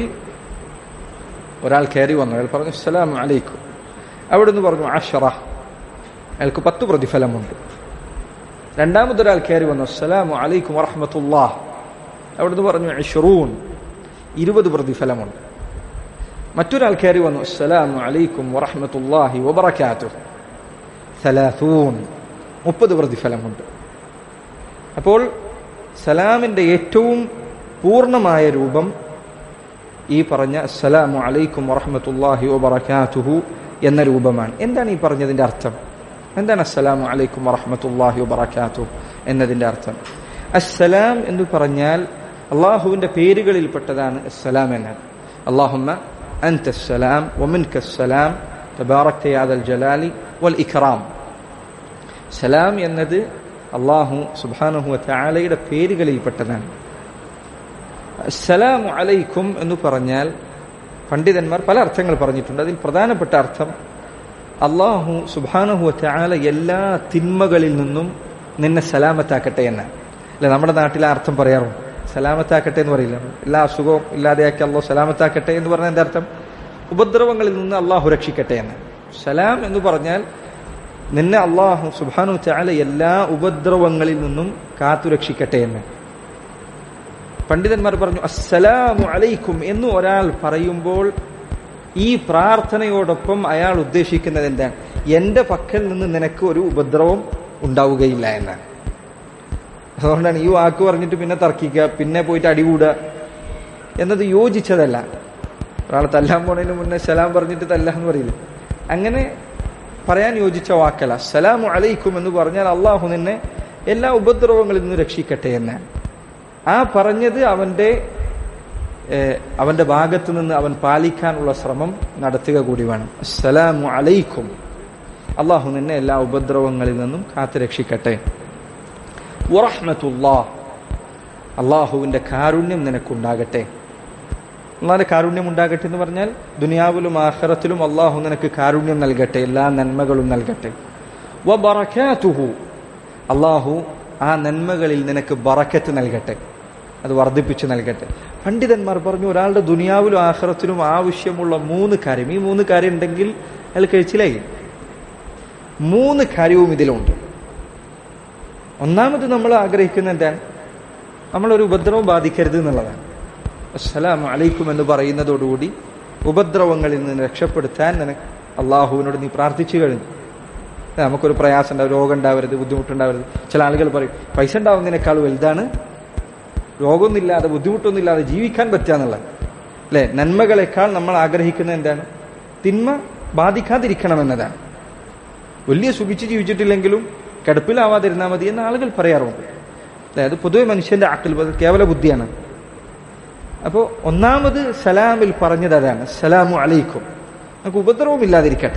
ഒരാൾ കയറി വന്നു അയാൾ പറഞ്ഞു അസ്സലാമു അലൈക്കും അവിടുന്ന് പറഞ്ഞു അഷറ അയാൾക്ക് പത്ത് പ്രതിഫലമുണ്ട് രണ്ടാമതൊരാൾ കയറി വന്നു അസ്സലാമു അലൈക്കും വറഹ്മത്തുള്ളാഹ് അവിടുന്ന് പറഞ്ഞു ഇഷ്റൂൻ ഇരുപത് പ്രതിഫലമുണ്ട് മറ്റൊരാൾ കയറി വന്നു അസ്സലാമു അലൈക്കും വറഹ്മത്തുള്ളാഹി വബറകാതുഹു സലാസൂൻ മുപ്പത് പ്രതിഫലമുണ്ട് അപ്പോൾ സലാമിന്റെ ഏറ്റവും പൂർണ്ണമായ രൂപം ഈ പറഞ്ഞ അസ്സലാമു അലൈക്കും വറഹ്മത്തുള്ളാഹി വബറകാതുഹു എന്ന രൂപമാണ് എന്താണ് ഈ പറഞ്ഞതിന്റെ അർത്ഥം എന്താണ് അസ്സലാമു അലൈക്കും വറഹ്മത്തുള്ളാഹി വബറകാതുഹു എന്നതിന്റെ അർത്ഥം അസ്സലാം എന്ന് പറഞ്ഞാൽ അള്ളാഹുവിന്റെ പേരുകളിൽപ്പെട്ടതാണ് അസ്സലാം എന്നത് അള്ളാഹുമ്മ അൻത അസ്സലാം വമിൻക അസ്സലാം തബാറക്ത യാ ദൽ ജലാലി വൽ ഇക്റാം സലാം എന്നത് അള്ളാഹു സുബ്ഹാനഹു വതആലയുടെ പേരുകളിൽപ്പെട്ടതാണ് അസ്സലാമു അലൈക്കും എന്ന് പറഞ്ഞാൽ പണ്ഡിതന്മാർ പല അർത്ഥങ്ങൾ പറഞ്ഞിട്ടുണ്ട് അതിൽ പ്രധാനപ്പെട്ട അർത്ഥം അള്ളാഹു സുബ്ഹാനഹു വതആല എല്ലാ തിന്മകളിൽ നിന്നും നിന്നെ സലാമത്താക്കട്ടെ എന്നാണ് അല്ലെ നമ്മുടെ നാട്ടിൽ ആ അർത്ഥം പറയാറുണ്ട് സലാമത്താക്കട്ടെ എന്ന് പറയില്ല എല്ലാ അസുഖവും ഇല്ലാതെയാക്കി അള്ളാഹു സലാമത്താക്കട്ടെ എന്ന് പറഞ്ഞാൽ എന്താ അർത്ഥം ഉപദ്രവങ്ങളിൽ നിന്ന് അള്ളാഹു രക്ഷിക്കട്ടെ എന്ന് സലാം എന്ന് പറഞ്ഞാൽ നിന്നെ അള്ളാഹു സുബാനു ചാല എല്ലാ ഉപദ്രവങ്ങളിൽ നിന്നും കാത്തു രക്ഷിക്കട്ടെ എന്ന് പണ്ഡിതന്മാർ പറഞ്ഞു അസ്സലാമു അലൈക്കും എന്ന് ഒരാൾ പറയുമ്പോൾ ഈ പ്രാർത്ഥനയോടൊപ്പം അയാൾ ഉദ്ദേശിക്കുന്നത് എന്താണ് എന്റെ പക്കൽ നിന്ന് നിനക്ക് ഒരു ഉപദ്രവം ഉണ്ടാവുകയില്ല എന്നാണ് അതുകൊണ്ടാണ് ഈ വാക്ക് പറഞ്ഞിട്ട് പിന്നെ തർക്കിക്കുക പിന്നെ പോയിട്ട് അടികൂടുക എന്നത് യോജിച്ചതല്ല ഒരാൾ തല്ലാൻ പോണതിന് മുന്നേ സലാം പറഞ്ഞിട്ട് തല്ലാന്ന് പറയില്ല അങ്ങനെ പറയാൻ യോജിച്ച വാക്കല്ല സലാമു അലൈക്കും എന്ന് പറഞ്ഞാൽ അള്ളാഹു നിന്നെ എല്ലാ ഉപദ്രവങ്ങളിൽ നിന്ന് രക്ഷിക്കട്ടെ എന്നാണ് ആ പറഞ്ഞത് അവന്റെ അവന്റെ ഭാഗത്ത് നിന്ന് അവൻ പാലിക്കാനുള്ള ശ്രമം നടത്തുക കൂടി വേണം അസ്സലാമു അലൈക്കും അള്ളാഹു നിന്നെ എല്ലാ ഉപദ്രവങ്ങളിൽ നിന്നും കാത്തു രക്ഷിക്കട്ടെ വറഹ്മത്തുല്ലാ അള്ളാഹുവിന്റെ കാരുണ്യം നിനക്കുണ്ടാകട്ടെ അള്ളാഹിന്റെ കാരുണ്യം ഉണ്ടാകട്ടെ എന്ന് പറഞ്ഞാൽ ദുനിയാവിലും ആഹ്റത്തിലും അള്ളാഹു നിനക്ക് കാരുണ്യം നൽകട്ടെ എല്ലാ നന്മകളും നൽകട്ടെ വ ബറക്കാത്തുഹു അള്ളാഹു ആ നന്മകളിൽ നിനക്ക് ബറക്കത്ത് നൽകട്ടെ അത് വർദ്ധിപ്പിച്ച് നൽകട്ടെ പണ്ഡിതന്മാർ പറഞ്ഞു ഒരാളുടെ ദുനിയാവിലും ആഹ്റത്തിലും ആവശ്യമുള്ള മൂന്ന് കാര്യം ഈ മൂന്ന് കാര്യം ഉണ്ടെങ്കിൽ അയാൾ കഴിച്ചിലായി മൂന്ന് കാര്യവും ഇതിലുണ്ട് ഒന്നാമത് നമ്മൾ ആഗ്രഹിക്കുന്ന എന്താണ് നമ്മളൊരു ഉപദ്രവം ബാധിക്കരുത് എന്നുള്ളതാണ് അസ്സലാമു അലൈക്കും എന്ന് പറയുന്നതോടുകൂടി ഉപദ്രവങ്ങളിൽ നിന്ന് രക്ഷപ്പെടുത്താൻ നിനക്ക് അള്ളാഹുവിനോട് നീ പ്രാർത്ഥിച്ചു കഴിഞ്ഞു നമുക്കൊരു പ്രയാസം ഉണ്ടാവും രോഗം ഉണ്ടാവരുത് ബുദ്ധിമുട്ടുണ്ടാവരുത് ചില ആളുകൾ പറയും പൈസ ഉണ്ടാവുന്നതിനേക്കാൾ വലുതാണ് രോഗമൊന്നുമില്ലാതെ ബുദ്ധിമുട്ടൊന്നുമില്ലാതെ ജീവിക്കാൻ പറ്റുകയെന്നുള്ളത് അല്ലെ നന്മകളെക്കാൾ നമ്മൾ ആഗ്രഹിക്കുന്നത് എന്താണ് തിന്മ ബാധിക്കാതിരിക്കണം എന്നതാണ് വലിയ സുഖിച്ച് ജീവിച്ചിട്ടില്ലെങ്കിലും കിടപ്പിലാവാതിരുന്നാൽ മതി എന്ന് ആളുകൾ പറയാറുണ്ട് അതായത് പൊതുവെ മനുഷ്യന്റെ ആക്കൽ കേവല ബുദ്ധിയാണ് അപ്പോൾ ഒന്നാമത് സലാമിൽ പറഞ്ഞത് അതാണ് സലാമു അലൈക്കും നമുക്ക് ഉപദ്രവം ഇല്ലാതിരിക്കട്ടെ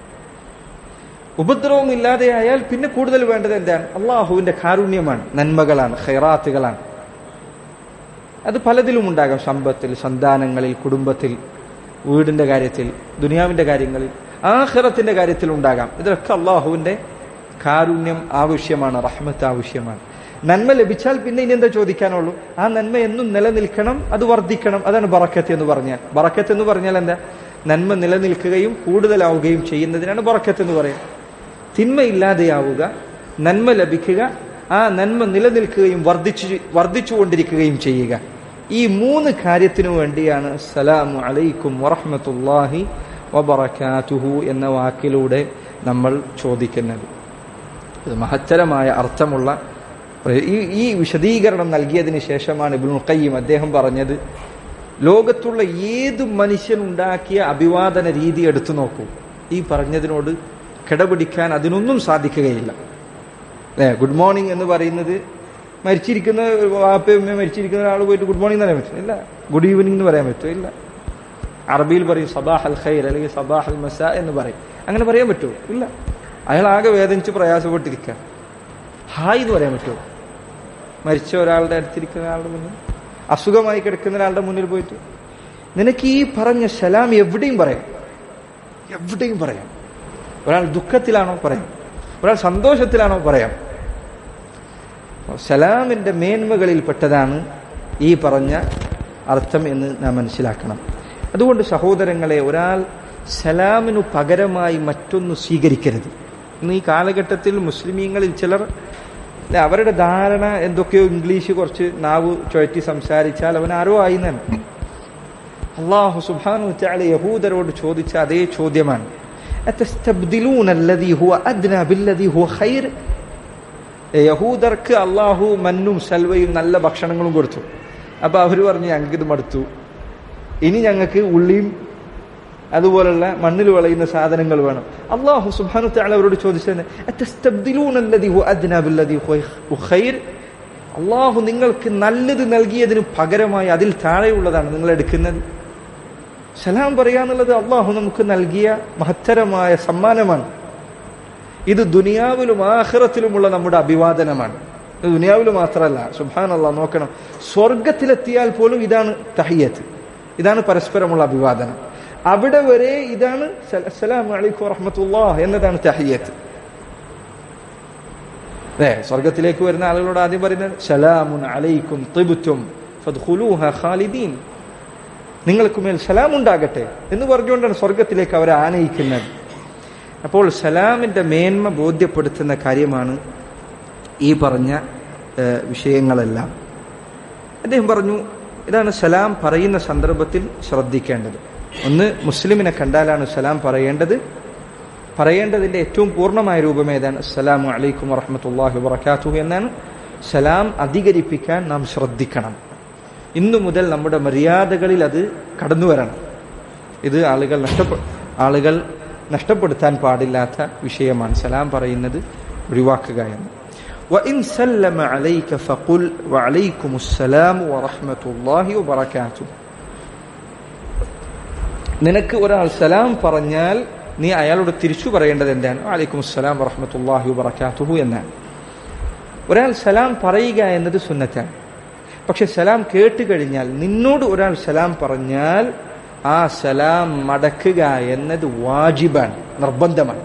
ഉപദ്രവം ഇല്ലാതെയായാൽ പിന്നെ കൂടുതൽ വേണ്ടത് എന്താണ് അള്ളാഹുവിന്റെ കാരുണ്യമാണ് നന്മകളാണ് ഖൈറാത്തുകളാണ് അത് പലതിലും ഉണ്ടാകാം സമ്പത്തിൽ സന്താനങ്ങളിൽ കുടുംബത്തിൽ വീടിന്റെ കാര്യത്തിൽ ദുനിയാവിന്റെ കാര്യങ്ങളിൽ ആഹ്റത്തിന്റെ കാര്യത്തിൽ ഉണ്ടാകാം ഇതിലൊക്കെ അള്ളാഹുവിന്റെ കാരുണ്യം ആവശ്യമാണ് റഹ്മത്ത് ആവശ്യമാണ് നന്മ ലഭിച്ചാൽ പിന്നെ ഇനി എന്താ ചോദിക്കാനുള്ളൂ ആ നന്മ എന്നും നിലനിൽക്കണം അത് വർദ്ധിക്കണം അതാണ് ബറക്കത്ത് എന്ന് പറഞ്ഞാൽ ബറക്കത്ത് എന്ന് പറഞ്ഞാൽ എന്താ നന്മ നിലനിൽക്കുകയും കൂടുതലാവുകയും ചെയ്യുന്നതിനാണ് ബറക്കത്ത് എന്ന് പറയുന്നത് തിന്മ ഇല്ലാതെയാവുക നന്മ ലഭിക്കുക ആ നന്മ നിലനിൽക്കുകയും വർദ്ധിച്ചു വർദ്ധിച്ചുകൊണ്ടിരിക്കുകയും ചെയ്യുക ഈ മൂന്ന് കാര്യത്തിനു വേണ്ടിയാണ് സലാമു അലൈക്കും വറഹമത്തുല്ലാഹി വബറക്കാത്തുഹു എന്ന വാക്കിലൂടെ നമ്മൾ ചോദിക്കുന്നത് ഇത് മഹത്തരമായ അർത്ഥമുള്ള ഈ ഈ വിശദീകരണം നൽകിയതിന് ശേഷമാണ് ഇബ്നുൽ ഖയ്യിം അദ്ദേഹം പറഞ്ഞത് ലോകത്തുള്ള ഏത് മനുഷ്യനുണ്ടാക്കിയ അഭിവാദന രീതി എടുത്തു നോക്കൂ ഈ പറഞ്ഞതിനോട് കിടപിടിക്കാൻ അതിനൊന്നും സാധിക്കുകയില്ല അല്ലേ ഗുഡ് മോർണിംഗ് എന്ന് പറയുന്നത് മരിച്ചിരിക്കുന്ന വാപ്പയമ്മ മരിച്ചിരിക്കുന്ന ഒരാൾ പോയിട്ട് ഗുഡ് മോർണിംഗ് എന്ന് പറയാൻ പറ്റും ഇല്ല ഗുഡ് ഈവനിങ് എന്ന് പറയാൻ പറ്റുമോ ഇല്ല അറബിയിൽ പറയും സബാഹ് അൽ ഖൈർ അല്ലെങ്കിൽ സബാഹ് അൽ മസ എന്ന് പറയും അങ്ങനെ പറയാൻ പറ്റുമോ ഇല്ല അയാൾ ആകെ വേദനിച്ച് പ്രയാസപ്പെട്ടിരിക്കുക ഹായ് എന്ന് പറയാൻ പറ്റുമോ മരിച്ച ഒരാളുടെ അടുത്തിരിക്കുന്ന ഒരാളുടെ മുന്നിൽ അസുഖമായി കിടക്കുന്ന ഒരാളുടെ മുന്നിൽ പോയിട്ട് നിനക്ക് ഈ പറഞ്ഞ സലാം എവിടെയും പറയാം എവിടെയും പറയാം ഒരാൾ ദുഃഖത്തിലാണോ പറയാം ഒരാൾ സന്തോഷത്തിലാണോ പറയാം സലാമിന്റെ മേന്മകളിൽപ്പെട്ടതാണ് ഈ പറഞ്ഞ അർത്ഥം എന്ന് നാം മനസ്സിലാക്കണം അതുകൊണ്ട് സഹോദരങ്ങളെ ഒരാൾ സലാമിനു പകരമായി മറ്റൊന്ന് സ്വീകരിക്കരുത് ഇന്ന് ഈ കാലഘട്ടത്തിൽ മുസ്ലിമീങ്ങളിൽ ചിലർ അല്ലെ, അവരുടെ ധാരണ എന്തൊക്കെയോ ഇംഗ്ലീഷ് കുറച്ച് നാവ് ചുഴറ്റി സംസാരിച്ചാൽ അവൻ ആരോ ആയിന്നാണ് അള്ളാഹു സുബ്ഹാനഹു വതആല യഹൂദരോട് ചോദിച്ച അതേ ചോദ്യമാണ് അത്തസ്തബ്ദിലൂന അല്ലദീ ഹുവ അദ്നാ ബില്ലദീ ഹുവ ഖൈർ യഹൂദർക്ക് അള്ളാഹു മന്നും സൽവയും നല്ല ഭക്ഷണങ്ങളും കൊടുത്തു അപ്പൊ അവർ പറഞ്ഞു ഞങ്ങൾക്ക് ഇത് മടുത്തു ഇനി ഞങ്ങൾക്ക് ഉള്ളിയും അതുപോലുള്ള മണ്ണിൽ വിളയുന്ന സാധനങ്ങൾ വേണം അള്ളാഹു സുബ്ഹാനഹു വതആല അവരോട് ചോദിച്ചത് അത്തസ്തബ്ദിലൂന അല്ലദീ ഹുവ അദ്നാ ബില്ലദീ ഹുവ ഖൈർ അള്ളാഹു നിങ്ങൾക്ക് നല്ലത് നൽകിയതിന് പകരമായി അതിൽ താഴെയുള്ളതാണ് നിങ്ങൾ എടുക്കുന്നത് സലാം പറയാന്നുള്ളത് അള്ളാഹു നമുക്ക് നൽകിയ മഹത്തരമായ സമ്മാനമാണ് ഇത് ദുനിയാവിലും ആഖിറത്തിലുമുള്ള നമ്മുടെ അഭിവാദനമാണ് ഇത് ദുനിയാവിൽ മാത്രമല്ല സുബാൻ അള്ളാഹ് നോക്കണം സ്വർഗത്തിലെത്തിയാൽ പോലും ഇതാണ് തഹിയത്ത് ഇതാണ് പരസ്പരമുള്ള അഭിവാദനം അവിടെ വരെ ഇതാണ് അസ്സലാമു അലൈക്കും വറഹ്മത്തുള്ളാഹ് എന്നതാണ് തഹിയത്ത് അല്ലേ സ്വർഗത്തിലേക്ക് വരുന്ന ആളുകളോട് ആദ്യം പറയുന്നത് സലാമുൻ അലൈക്കും തിബുറ്റും ഫദ്ഖുലൂഹ ഖാലിദീൻ നിങ്ങൾക്ക് മേൽ സലാം ഉണ്ടാകട്ടെ എന്ന് പറഞ്ഞുകൊണ്ടാണ് സ്വർഗത്തിലേക്ക് അവരെ ആനയിക്കുന്നത് അപ്പോൾ സലാമിന്റെ മേന്മ ബോധ്യപ്പെടുത്തുന്ന കാര്യമാണ് ഈ പറഞ്ഞ ഏഹ്, വിഷയങ്ങളെല്ലാം അദ്ദേഹം പറഞ്ഞു ഇതാണ് സലാം പറയുന്ന സന്ദർഭത്തിൽ ശ്രദ്ധിക്കേണ്ടത് ഒന്ന് മുസ്ലിമിനെ കണ്ടാലാണ് സലാം പറയേണ്ടത് പറയേണ്ടതിന്റെ ഏറ്റവും പൂർണ്ണമായ രൂപം ഏതാണ് അസ്സലാമു അലൈക്കും വറഹമത്തല്ലാഹി വബർക്കാത്തു എന്നാണ് സലാം അധികരിപ്പിക്കാൻ നാം ശ്രദ്ധിക്കണം ഇന്നു മുതൽ നമ്മുടെ മര്യാദകളിൽ അത് കടന്നു വരണം ഇത് ആളുകൾ നഷ്ടപ്പെ ആളുകൾ നഷ്ടപ്പെടുത്താൻ പാടില്ലാത്ത വിഷയമാണ് സലാം പറയുന്നത് ഒഴിവാക്കുക എന്ന് وإن سلم عليك فقل وعليكم السلام ورحمة الله وبركاته നിനക്ക് ഒരാൾ സലാം പറഞ്ഞാൽ നീ അയാളോട് തിരിച്ചു പറയേണ്ടത് എന്താണ് അലൈക്കും അസ്സലാം വറഹമത്തല്ലാഹി വബർക്കാത്തുഹു എന്നാണ് ഒരാൾ സലാം പറയുക എന്നത് സുന്നത്താണ് പക്ഷെ സലാം കേട്ട് കഴിഞ്ഞാൽ നിന്നോട് ഒരാൾ സലാം പറഞ്ഞാൽ ആ സലാം മടക്കുക എന്നത് വാജിബാണ് നിർബന്ധമാണ്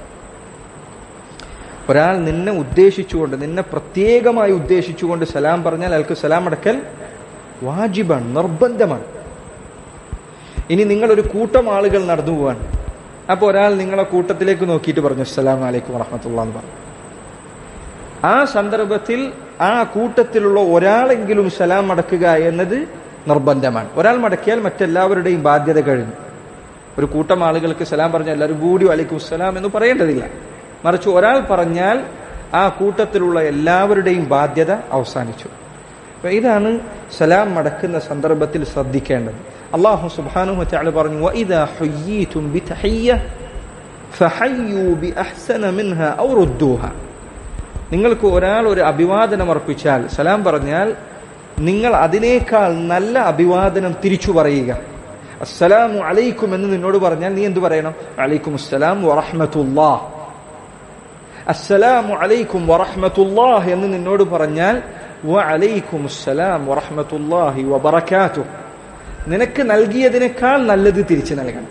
ഒരാൾ നിന്നെ ഉദ്ദേശിച്ചുകൊണ്ട് നിന്നെ പ്രത്യേകമായി ഉദ്ദേശിച്ചുകൊണ്ട് സലാം പറഞ്ഞാൽ അയാൾക്ക് സലാം അടക്കൽ വാജിബാണ് നിർബന്ധമാണ് ഇനി നിങ്ങളൊരു കൂട്ടം ആളുകൾ നടന്നു പോവാണ് അപ്പോൾ ഒരാൾ നിങ്ങളെ കൂട്ടത്തിലേക്ക് നോക്കിയിട്ട് പറഞ്ഞു അസ്സലാം വലൈക്കും വറഹമത്തുള്ള എന്ന് പറഞ്ഞു ആ സന്ദർഭത്തിൽ ആ കൂട്ടത്തിലുള്ള ഒരാളെങ്കിലും സലാം മടക്കുക എന്നത് നിർബന്ധമാണ് ഒരാൾ മടക്കിയാൽ മറ്റെല്ലാവരുടെയും ബാധ്യത കഴിഞ്ഞു ഒരു കൂട്ടം ആളുകൾക്ക് സലാം പറഞ്ഞാൽ എല്ലാവരും കൂടി വലൈക്കും സലാം എന്ന് പറയേണ്ടതില്ല മറിച്ച് ഒരാൾ പറഞ്ഞാൽ ആ കൂട്ടത്തിലുള്ള എല്ലാവരുടെയും ബാധ്യത അവസാനിച്ചു അപ്പൊ ഇതാണ് സലാം മടക്കുന്ന സന്ദർഭത്തിൽ ശ്രദ്ധിക്കേണ്ടത് അള്ളാഹു സുബ്ഹാനഹു വതആല പറഞ്ഞു വഇദാ ഹുയ്യീതും ബിതഹിയ്യ ഫഹയ്യൂ ബിഅഹ്സന മിൻഹാ ഔ റുദ്ദൂഹാ നിങ്ങൾക്ക് ഒരാൾ ഒരു അഭിവാദനം അർപ്പിച്ചാൽ സലാം പറഞ്ഞാൽ നിങ്ങൾ അതിനേക്കാൾ നല്ല അഭിവാദനം തിരിച്ചു പറയുക അസ്സലാമു അലൈക്കും എന്ന് നിന്നോട് പറഞ്ഞാൽ നീ എന്ത് പറയണം അലൈക്കും അസ്സലാം വറഹ്മത്തുല്ലാ അസ്സലാമു അലൈക്കും വറഹ്മത്തുല്ലാഹ് എന്ന് നിന്നോട് പറഞ്ഞാൽ വഅലൈക്കും അസ്സലാം വറഹ്മത്തുല്ലാഹി വബറകാതുഹു നിനക്ക് നൽകിയതിനേക്കാൾ നല്ലത് തിരിച്ചു നൽകണം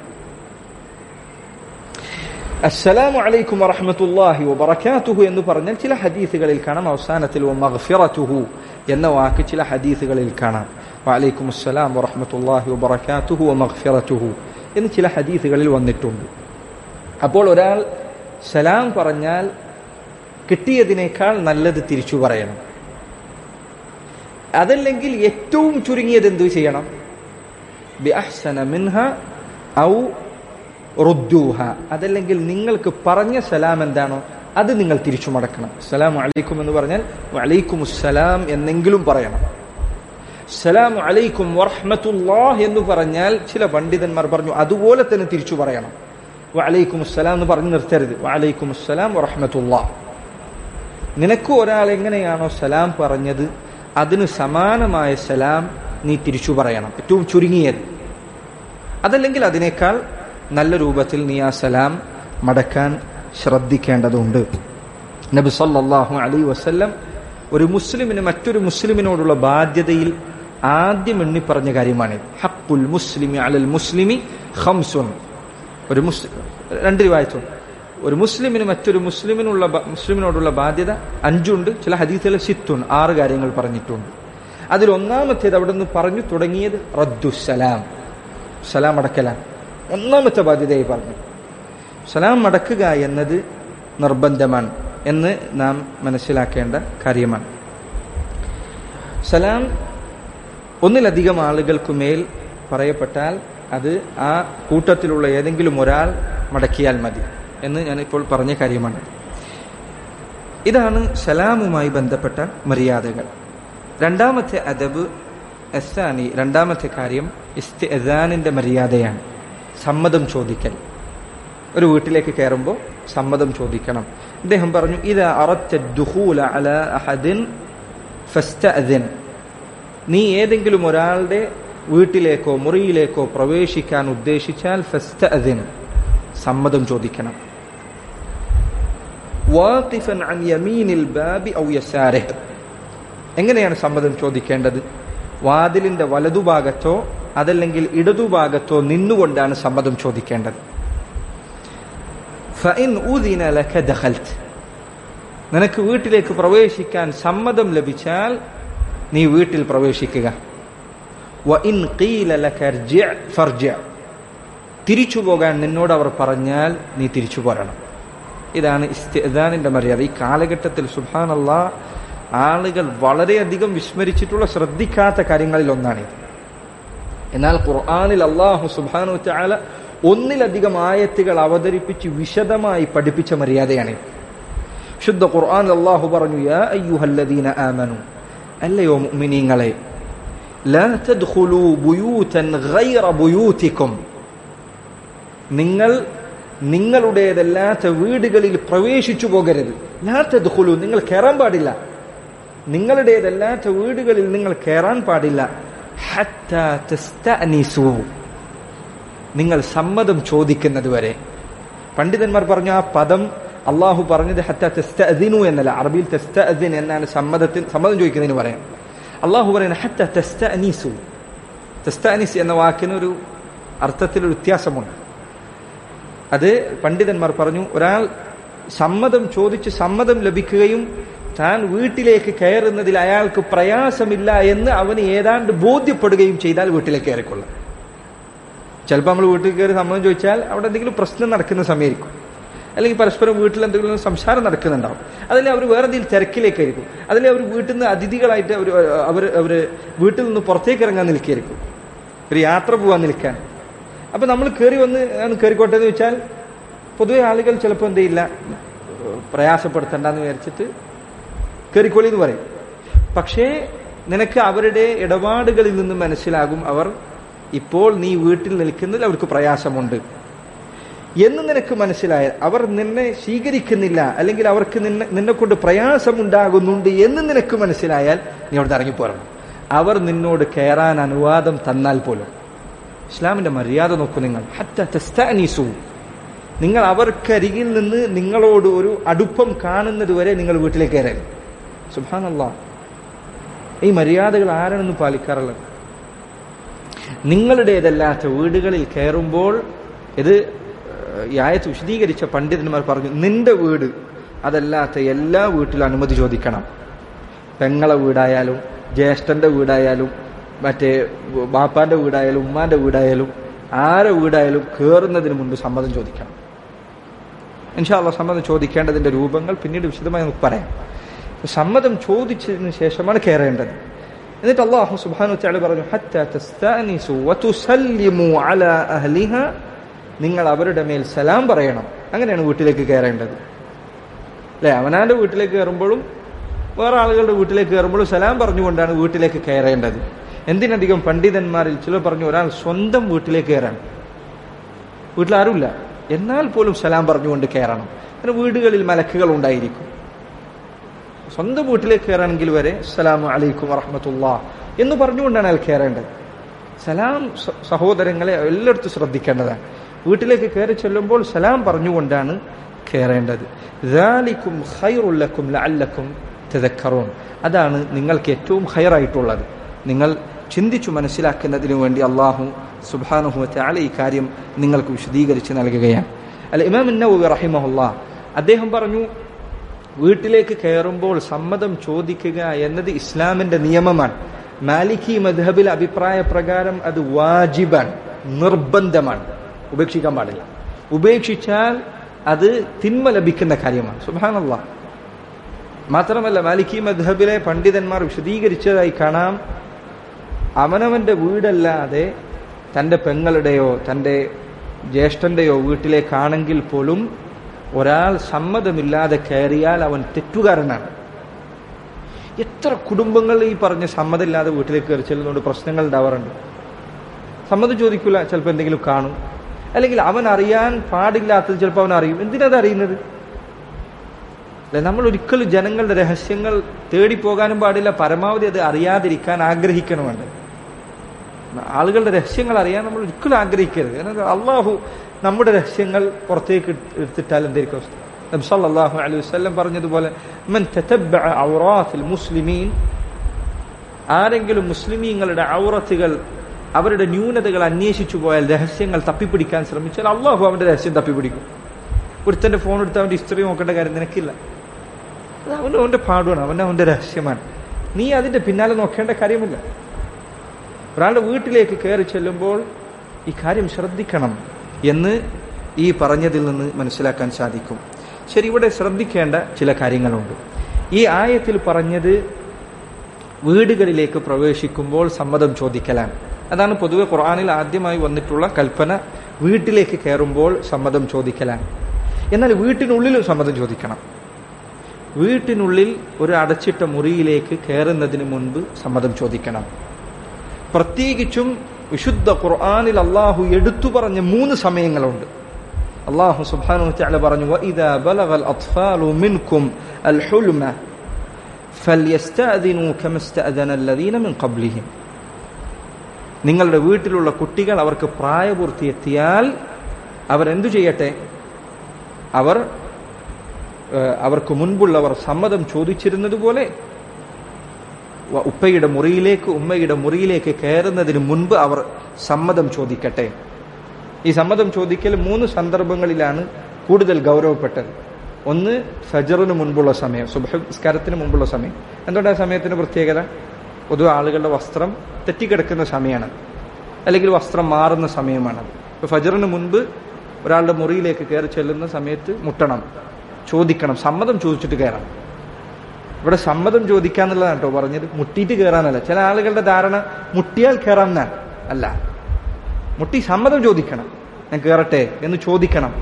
അസ്സലാമു അലൈക്കും വറഹ്മത്തുള്ളാഹി വബറകാതുഹു എന്ന് പറഞ്ഞാൽ ചില ഹദീസുകളിൽ കാണാം അവസാനത്തിൽ വമഗ്ഫിറതുഹു എന്ന വാക്ക് ചില ഹദീസുകളിൽ കാണാം വഅലൈക്കും അസ്സലാം വറഹ്മത്തുള്ളാഹി വബറകാതുഹു വമഗ്ഫിറതുഹു എന്ന് ചില ഹദീസുകളിൽ വന്നിട്ടുണ്ട് അപ്പോൾ ഒരാൾ സലാം പറഞ്ഞാൽ കിട്ടിയതിനേക്കാൾ നല്ലത് തിരിച്ചു പറയണം അതല്ലെങ്കിൽ ഏറ്റവും ചുരുങ്ങിയത് എന്തു ചെയ്യണം ബിഅഹ്സന മിൻഹ ഔ റുദ്ദൂഹ അതല്ലെങ്കിൽ നിങ്ങൾക്ക് പറഞ്ഞ സലാം എന്താണോ അത് നിങ്ങൾ തിരിച്ചു മടക്കണം സലാം അലൈക്കും എന്ന് പറഞ്ഞാൽ അലൈക്കും സലാം എന്നെങ്കിലും പറയണം സലാം അലൈക്കും വറഹ്മത്തുല്ലാഹ് എന്ന് പറഞ്ഞാൽ ചില പണ്ഡിതന്മാർ പറഞ്ഞു അതുപോലെ തന്നെ തിരിച്ചു പറയണം വഅലൈക്കും അസ്സലാം എന്ന് പറഞ്ഞു നിർത്തരുത് വഅലൈക്കും അസ്സലാം വറഹ്മത്തുല്ലാഹ് നിനക്ക് ഒരാൾ എങ്ങനെയാണോ സലാം പറഞ്ഞത് അതിന് സമാനമായ സലാം നീ തിരിച്ചു പറയണം ഏറ്റവും ചുരുങ്ങിയത് അതല്ലെങ്കിൽ അതിനേക്കാൾ നല്ല രൂപത്തിൽ നീ ആ സലാം മടക്കാൻ ശ്രദ്ധിക്കേണ്ടതുണ്ട് നബി സല്ലല്ലാഹു അലൈഹി വസല്ലം ഒരു മുസ്ലിമിന് മറ്റൊരു മുസ്ലിമിനോടുള്ള ബാധ്യതയിൽ ആദ്യം എണ്ണി പറഞ്ഞ കാര്യമാണ് ഹക്കുൽ മുസ്ലിമി അലൽ മുസ്ലിമി ഖംസുൻ ഒരു മുസ്ലിം രണ്ട് വായിച്ചു ഒരു മുസ്ലിമിന് മറ്റൊരു മുസ്ലിമിനുള്ള ബ- മുസ്ലിമിനോടുള്ള ബാധ്യത അഞ്ചുണ്ട് ചില ഹദീസുകൾ സിത്തുൺ ആറ് കാര്യങ്ങൾ പറഞ്ഞിട്ടുണ്ട് അതിൽ ഒന്നാമത്തേത് അവിടെ നിന്ന് പറഞ്ഞു തുടങ്ങിയത് റദ്ദുസലാം സലാം അടക്കലാം ഒന്നാമത്തെ ബാധ്യതയായി പറഞ്ഞു സലാം മടക്കുക എന്നത് നിർബന്ധമാണ് എന്ന് നാം മനസ്സിലാക്കേണ്ട കാര്യമാണ് സലാം ഒന്നിലധികം ആളുകൾക്ക് മേൽ പറയപ്പെട്ടാൽ അത് ആ കൂട്ടത്തിലുള്ള ഏതെങ്കിലും ഒരാൾ മടക്കിയാൽ മതി എന്ന് ഞാനിപ്പോൾ പറഞ്ഞ കാര്യമാണ് ഇതാണ് സലാമുമായി ബന്ധപ്പെട്ട മര്യാദകൾ രണ്ടാമത്തെ അദബ് എസ്താനി രണ്ടാമത്തെ കാര്യം ഇസ്തിഅദാനിന്റെ മര്യാദയാണ് സമ്മതം ചോദിക്കൽ ഒരു വീട്ടിലേക്ക് കയറുമ്പോൾ സമ്മതം ചോദിക്കണം അദ്ദേഹം പറഞ്ഞു ഇത് അറത്ത ദുഹൂല അല അഹദിൻ ഫസ്തഅദിൻ നീ ഏതെങ്കിലും ഒരാളുടെ വീട്ടിലേക്കോ മുറിയിലേക്കോ പ്രവേശിക്കാൻ ഉദ്ദേശിച്ചാൽ ഫസ്തഅദിൻ സമ്മതം ചോദിക്കണം വാഖിഫൻ അൻ യമീനിൽ ബാബി ഔ യസാരിഹ് എങ്ങനെയാണ് സമ്മതം ചോദിക്കേണ്ടത് വാതിലിന്റെ വലതുഭാഗത്തോ അതല്ലെങ്കിൽ ഇടതുഭാഗത്തോ നിന്നുകൊണ്ടാണ് സമ്മതം ചോദിക്കേണ്ടത് ഫഇൻ ഊദിന ലക ദഖൽത് നിനക്ക് വീട്ടിലേക്ക് പ്രവേശിക്കാൻ സമ്മതം ലഭിച്ചാൽ നീ വീട്ടിൽ പ്രവേശിക്കുക വഇൻ ഖീല ലക ഇർജിഅ ഫർജിഅ തിരിച്ചു പോകാൻ നിന്നോട് അവർ പറഞ്ഞാൽ നീ തിരിച്ചു പോരണം ഇതാണ് ഇസ്തിഅദാനിന്റെ മര്യാദ ഈ കാലഘട്ടത്തിൽ സുബ്ഹാനല്ലാ ആളുകൾ വളരെയധികം വിസ്മരിച്ചിട്ടുള്ള ശ്രദ്ധിക്കാത്ത കാര്യങ്ങളിൽ ഒന്നാണിത് എന്നാൽ ഖുർആനിൽ അള്ളാഹു സുബ്ഹാനു തആല ഒന്നിലധികം ആയത്തുകൾ അവതരിപ്പിച്ച് വിശദമായി പഠിപ്പിച്ച മര്യാദയാണ് ശുദ്ധ ഖുർആൻ അള്ളാഹു പറഞ്ഞു യാ അയ്യുഹല്ലദീന ആമനു അല്ലയോ മുഅ്മിനീങ്ങളെ ലാ തദ്ഖുലൂ ബുയൂതൻ ഗൈറ ബുയൂതിക്കും നിങ്ങൾ നിങ്ങളുടേതല്ലാത്ത വീടുകളിൽ പ്രവേശിച്ചു പോകരുത് ലാ തദ്ഖുലൂ നിങ്ങൾ കയറാൻ പാടില്ല നിങ്ങളുടേതല്ലാത്ത വീടുകളിൽ നിങ്ങൾ കയറാൻ പാടില്ല ഹത്താ തസ്തഅനിസൂ നിങ്ങൾ സമ്മതം ചോദിക്കുന്നത് വരെ പണ്ഡിതന്മാർ പറഞ്ഞു ആ പദം അള്ളാഹു പറഞ്ഞത് ഹത്ത തെസ്തഅദിനു എന്നല്ല അറബിയിൽ തെസ്തഅദിൻ എന്നാണ് സമ്മതത്തിൽ സമ്മതം ചോദിക്കുന്നതിന് പറയാം അള്ളാഹു പറയുന്നത് ഹത്ത തെസ്തഅനീസു തെസ്തഅനീസ് എന്ന വാക്കിന് ഒരു അർത്ഥത്തിലൊരു വ്യത്യാസമുണ്ട് അത് പണ്ഡിതന്മാർ പറഞ്ഞു ഒരാൾ സമ്മതം ചോദിച്ച് സമ്മതം ലഭിക്കുകയും താൻ വീട്ടിലേക്ക് കയറുന്നതിൽ അയാൾക്ക് പ്രയാസമില്ല എന്ന് അവന് ഏതാണ്ട് ബോധ്യപ്പെടുകയും ചെയ്താൽ വീട്ടിലേക്ക് കയറിക്കൊള്ളാം ചിലപ്പോൾ നമ്മൾ വീട്ടിൽ കയറി സമ്മതം ചോദിച്ചാൽ അവിടെ എന്തെങ്കിലും പ്രശ്നം നടക്കുന്ന സമയമായിരിക്കും അല്ലെങ്കിൽ പരസ്പരം വീട്ടിൽ എന്തെങ്കിലും സംസാരം നടക്കുന്നുണ്ടാവും അതിൽ അവർ വേറെ എന്തെങ്കിലും തിരക്കിലേക്കായിരിക്കും അതിൽ അവർ വീട്ടിൽ നിന്ന് അതിഥികളായിട്ട് അവർ അവർ അവർ വീട്ടിൽ നിന്ന് പുറത്തേക്ക് ഇറങ്ങാൻ നിൽക്കുകയായിരിക്കും ഒരു യാത്ര പോകാൻ നിൽക്കാൻ അപ്പൊ നമ്മൾ കയറി വന്ന് ആണ് കയറിക്കോട്ടെ എന്ന് വെച്ചാൽ പൊതുവെ ആളുകൾ ചിലപ്പോൾ എന്ത് ചെയ്യില്ല പ്രയാസപ്പെടുത്തണ്ടെന്ന് വിചാരിച്ചിട്ട് കയറിക്കോളി എന്ന് പറയും പക്ഷേ നിനക്ക് അവരുടെ ഇടപാടുകളിൽ നിന്ന് മനസ്സിലാകും അവർ ഇപ്പോൾ നീ വീട്ടിൽ നിൽക്കുന്നതിൽ അവർക്ക് പ്രയാസമുണ്ട് എന്ന് നിനക്ക് മനസ്സിലായാൽ അവർ നിന്നെ സ്വീകരിക്കുന്നില്ല അല്ലെങ്കിൽ അവർക്ക് നിന്നെ നിന്നെ കൊണ്ട് പ്രയാസമുണ്ടാകുന്നുണ്ട് എന്ന് നിനക്ക് മനസ്സിലായാൽ നീ അവിടെ ഇറങ്ങിപ്പോരണം അവർ നിന്നോട് കയറാൻ അനുവാദം തന്നാൽ പോലും ഇസ്ലാമിന്റെ മര്യാദ നോക്കൂ നിങ്ങൾ ഹത്ത തെസ്താനീസു നിങ്ങൾ അവർക്കരികിൽ നിന്ന് നിങ്ങളോട് ഒരു അടുപ്പം കാണുന്നത് വരെ നിങ്ങൾ വീട്ടിലേക്ക് കയറരുത് സുബാനല്ല ഈ മര്യാദകൾ ആരാണെന്ന് പാലിക്കാറുള്ളത് നിങ്ങളുടേതല്ലാത്ത വീടുകളിൽ കയറുമ്പോൾ ഇത് ഈ ആയത്ത് വിശദീകരിച്ച പണ്ഡിതന്മാർ പറഞ്ഞു നിന്റെ വീട് അതല്ലാത്ത എല്ലാ വീട്ടിലും അനുമതി ചോദിക്കണം പെങ്ങളെ വീടായാലും ജ്യേഷ്ഠന്റെ വീടായാലും മറ്റേ ബാപ്പാന്റെ വീടായാലും ഉമ്മാന്റെ വീടായാലും ആരെ വീടായാലും കയറുന്നതിന് മുൻപ് സമ്മതം ചോദിക്കണം ഇൻഷാല്ല സമ്മതം ചോദിക്കേണ്ടതിന്റെ രൂപങ്ങൾ പിന്നീട് വിശദമായി നമുക്ക് പറയാം സമ്മതം ചോദിച്ചതിന് ശേഷമാണ് കയറേണ്ടത് എന്നിട്ട് അള്ളാഹു സുബ്ഹാനഹു വതആല പറഞ്ഞു ഹത്താ തസ്തഅനിസു വതുസല്ലിമു അലാ അഹ്ലിഹ നിങ്ങൾ അവരുടെ മേൽ സലാം പറയണം അങ്ങനെയാണ് വീട്ടിലേക്ക് കയറേണ്ടത് അല്ലെ അവനാന്റെ വീട്ടിലേക്ക് കയറുമ്പോഴും വേറെ ആളുകളുടെ വീട്ടിലേക്ക് കയറുമ്പോഴും സലാം പറഞ്ഞുകൊണ്ടാണ് വീട്ടിലേക്ക് കയറേണ്ടത് എന്തിനധികം പണ്ഡിതന്മാരിൽ ചിലർ പറഞ്ഞു ഒരാൾ സ്വന്തം വീട്ടിലേക്ക് കയറാൻ വീട്ടിൽ ആരുമില്ല എന്നാൽ പോലും സലാം പറഞ്ഞുകൊണ്ട് കയറണം അങ്ങനെ വീടുകളിൽ മലക്കുകൾ ഉണ്ടായിരിക്കും സ്വന്തം വീട്ടിലേക്ക് കയറണമെങ്കിൽ വരെ സലാമു അലൈക്കും വറഹമത്തുള്ള എന്ന് പറഞ്ഞുകൊണ്ടാണ് അയാൾ കയറേണ്ടത് സലാം സഹോദരങ്ങളെ എല്ലായിടത്തും ശ്രദ്ധിക്കേണ്ടതാണ് വീട്ടിലേക്ക് കയറി ചെല്ലുമ്പോൾ സലാം പറഞ്ഞുകൊണ്ടാണ് കയറേണ്ടത് ذَلِكُمْ خَيْرٌ لَكُمْ لَعَلَّكُمْ تَذَكَّرُونَ അതാണ് നിങ്ങൾക്ക് ഏറ്റവും ഹയറായിട്ടുള്ളത് നിങ്ങൾ ചിന്തിച്ചു മനസ്സിലാക്കുന്നതിനു വേണ്ടി അള്ളാഹു സുബാനുഹു വതആല ഈ കാര്യം നിങ്ങൾക്ക് വിശദീകരിച്ച് നൽകുകയാണ് അല്ല ഇമാം നവവി റഹിമഹുല്ല അദ്ദേഹം പറഞ്ഞു വീട്ടിലേക്ക് കയറുമ്പോൾ സമ്മതം ചോദിക്കുക എന്നത് ഇസ്ലാമിന്റെ നിയമമാണ് മാലിക്കി മദ്ഹബിൽ അഭിപ്രായ പ്രകാരം അത് വാജിബാണ് നിർബന്ധമാണ് ഉപേക്ഷിക്കാൻ പാടില്ല ഉപേക്ഷിച്ചാൽ അത് തിന്മ ലഭിക്കുന്ന കാര്യമാണ് സുബാനല്ല മാത്രമല്ല മാലിക്കി മദ്ഹബിലെ പണ്ഡിതന്മാർ വിശദീകരിച്ചതായി കാണാം അവനവന്റെ വീടല്ലാതെ തന്റെ പെങ്ങളുടെയോ തന്റെ ജ്യേഷ്ഠന്റെയോ വീട്ടിലേക്കാണെങ്കിൽ പോലും ഒരാൾ സമ്മതമില്ലാതെ കയറിയാൽ അവൻ തെറ്റുകാരനാണ് എത്ര കുടുംബങ്ങൾ ഈ പറഞ്ഞ സമ്മതമില്ലാതെ വീട്ടിലേക്ക് കയറി ചെല്ലുന്നതുകൊണ്ട് പ്രശ്നങ്ങൾ ഉണ്ടാവാറുണ്ട് സമ്മതം ചോദിക്കില്ല ചിലപ്പോൾ എന്തെങ്കിലും കാണും അല്ലെങ്കിൽ അവൻ അറിയാൻ പാടില്ലാത്തത് ചിലപ്പോൾ അവൻ അറിയും എന്തിനത് അറിയുന്നത് അല്ലെ നമ്മൾ ഒരിക്കലും ജനങ്ങളുടെ രഹസ്യങ്ങൾ തേടിപ്പോകാനും പാടില്ല പരമാവധി അത് അറിയാതിരിക്കാൻ ആഗ്രഹിക്കണമുണ്ട് ആളുകളുടെ രഹസ്യങ്ങൾ അറിയാൻ നമ്മൾ ഒരിക്കലും ആഗ്രഹിക്കരുത് കാരണം അള്ളാഹു നമ്മുടെ രഹസ്യങ്ങൾ പുറത്തേക്ക് എടുത്തിട്ടാൽ എന്തായിരിക്കും അവസ്ഥ നബി സല്ലല്ലാഹു അലൈഹി വസല്ലം പറഞ്ഞതുപോലെ മൻ തതബ്ബഅ ഔറാത്തിൽ മുസ്ലിമീൻ ആരെങ്കിലും മുസ്ലിമീങ്ങളുടെ ഔറത്തുകൾ അവരുടെ ന്യൂനതകൾ അന്വേഷിച്ചു പോയാൽ രഹസ്യങ്ങൾ തപ്പിപ്പിടിക്കാൻ ശ്രമിച്ചാൽ അള്ളാഹു അവന്റെ രഹസ്യം തപ്പിപ്പിടിക്കും ഒരുത്തന്റെ ഫോൺ എടുത്ത് അവന്റെ ഹിസ്റ്ററി നോക്കേണ്ട കാര്യം നിനക്കില്ല അത് അവന്റെ അവന്റെ പാടുമാണ് അവന്റെ അവന്റെ രഹസ്യമാണ് നീ അതിന്റെ പിന്നാലെ നോക്കേണ്ട കാര്യമില്ല ഒരാളുടെ വീട്ടിലേക്ക് കയറി ചെല്ലുമ്പോൾ ഈ കാര്യം ശ്രദ്ധിക്കണം എന്ന് ഈ പറഞ്ഞതിൽ നിന്ന് മനസ്സിലാക്കാൻ സാധിക്കും ശരി ഇവിടെ ശ്രദ്ധിക്കേണ്ട ചില കാര്യങ്ങളുണ്ട് ഈ ആയത്തിൽ പറഞ്ഞത് വീടുകളിലേക്ക് പ്രവേശിക്കുമ്പോൾ സമ്മതം ചോദിക്കലാണ് അതാണ് പൊതുവെ ഖുർആാനിൽ ആദ്യമായി വന്നിട്ടുള്ള കൽപ്പന വീട്ടിലേക്ക് കയറുമ്പോൾ സമ്മതം ചോദിക്കലാണ് എന്നാൽ വീട്ടിനുള്ളിലും സമ്മതം ചോദിക്കണം വീട്ടിനുള്ളിൽ ഒരു അടച്ചിട്ട മുറിയിലേക്ക് കയറുന്നതിന് മുൻപ് സമ്മതം ചോദിക്കണം പ്രത്യേകിച്ചും വിശുദ്ധ ഖുർആാനിൽ അള്ളാഹു എടുത്തു പറഞ്ഞ മൂന്ന് സമയങ്ങളുണ്ട് അള്ളാഹു സുബ്ഹാനഹു വതആല പറഞ്ഞു വഇദാ ബലഗൽ അത്ഫാലു മിൻകും അൽ ഹുൽമ ഫൽയസ്തഅദിനു കമ ഇസ്തഅദന അല്ലദീന മിൻ ഖബ്ലിഹിം നിങ്ങളുടെ വീട്ടിലുള്ള കുട്ടികൾ അവർക്ക് പ്രായപൂർത്തി എത്തിയാൽ അവരെന്തു ചെയ്യട്ടെ അവർ അവർക്ക് മുൻപുള്ളവർ സമ്മതം ചോദിച്ചിരുന്നത് പോലെ ഉപ്പയുടെ മുറിയിലേക്ക് ഉമ്മയുടെ മുറിയിലേക്ക് കയറുന്നതിന് മുൻപ് അവർ സമ്മതം ചോദിക്കട്ടെ ഈ സമ്മതം ചോദിക്കൽ മൂന്ന് സന്ദർഭങ്ങളിലാണ് കൂടുതൽ ഗൗരവപ്പെട്ടത് ഒന്ന് ഫജറിന് മുൻപുള്ള സമയം സുബഹസ്കാരത്തിന് മുമ്പുള്ള സമയം എന്തുകൊണ്ട് ആ സമയത്തിന് പ്രത്യേകത പൊതുവെ ആളുകളുടെ വസ്ത്രം തെറ്റിക്കിടക്കുന്ന സമയമാണ് അല്ലെങ്കിൽ വസ്ത്രം മാറുന്ന സമയമാണ് ഇപ്പൊ ഫജറിന് മുൻപ് ഒരാളുടെ മുറിയിലേക്ക് കയറി ചെല്ലുന്ന സമയത്ത് മുട്ടണം ചോദിക്കണം സമ്മതം ചോദിച്ചിട്ട് കയറണം ഇവിടെ സമ്മതം ചോദിക്കാന്നുള്ളതാണ് കേട്ടോ പറഞ്ഞത് മുട്ടിയിട്ട് കയറാനല്ല ചില ആളുകളുടെ ധാരണ മുട്ടിയാൽ കയറാമെന്നാണ് അല്ല മുട്ടി സമ്മതം ചോദിക്കണം ഞാൻ കയറട്ടെ എന്ന് ചോദിക്കണം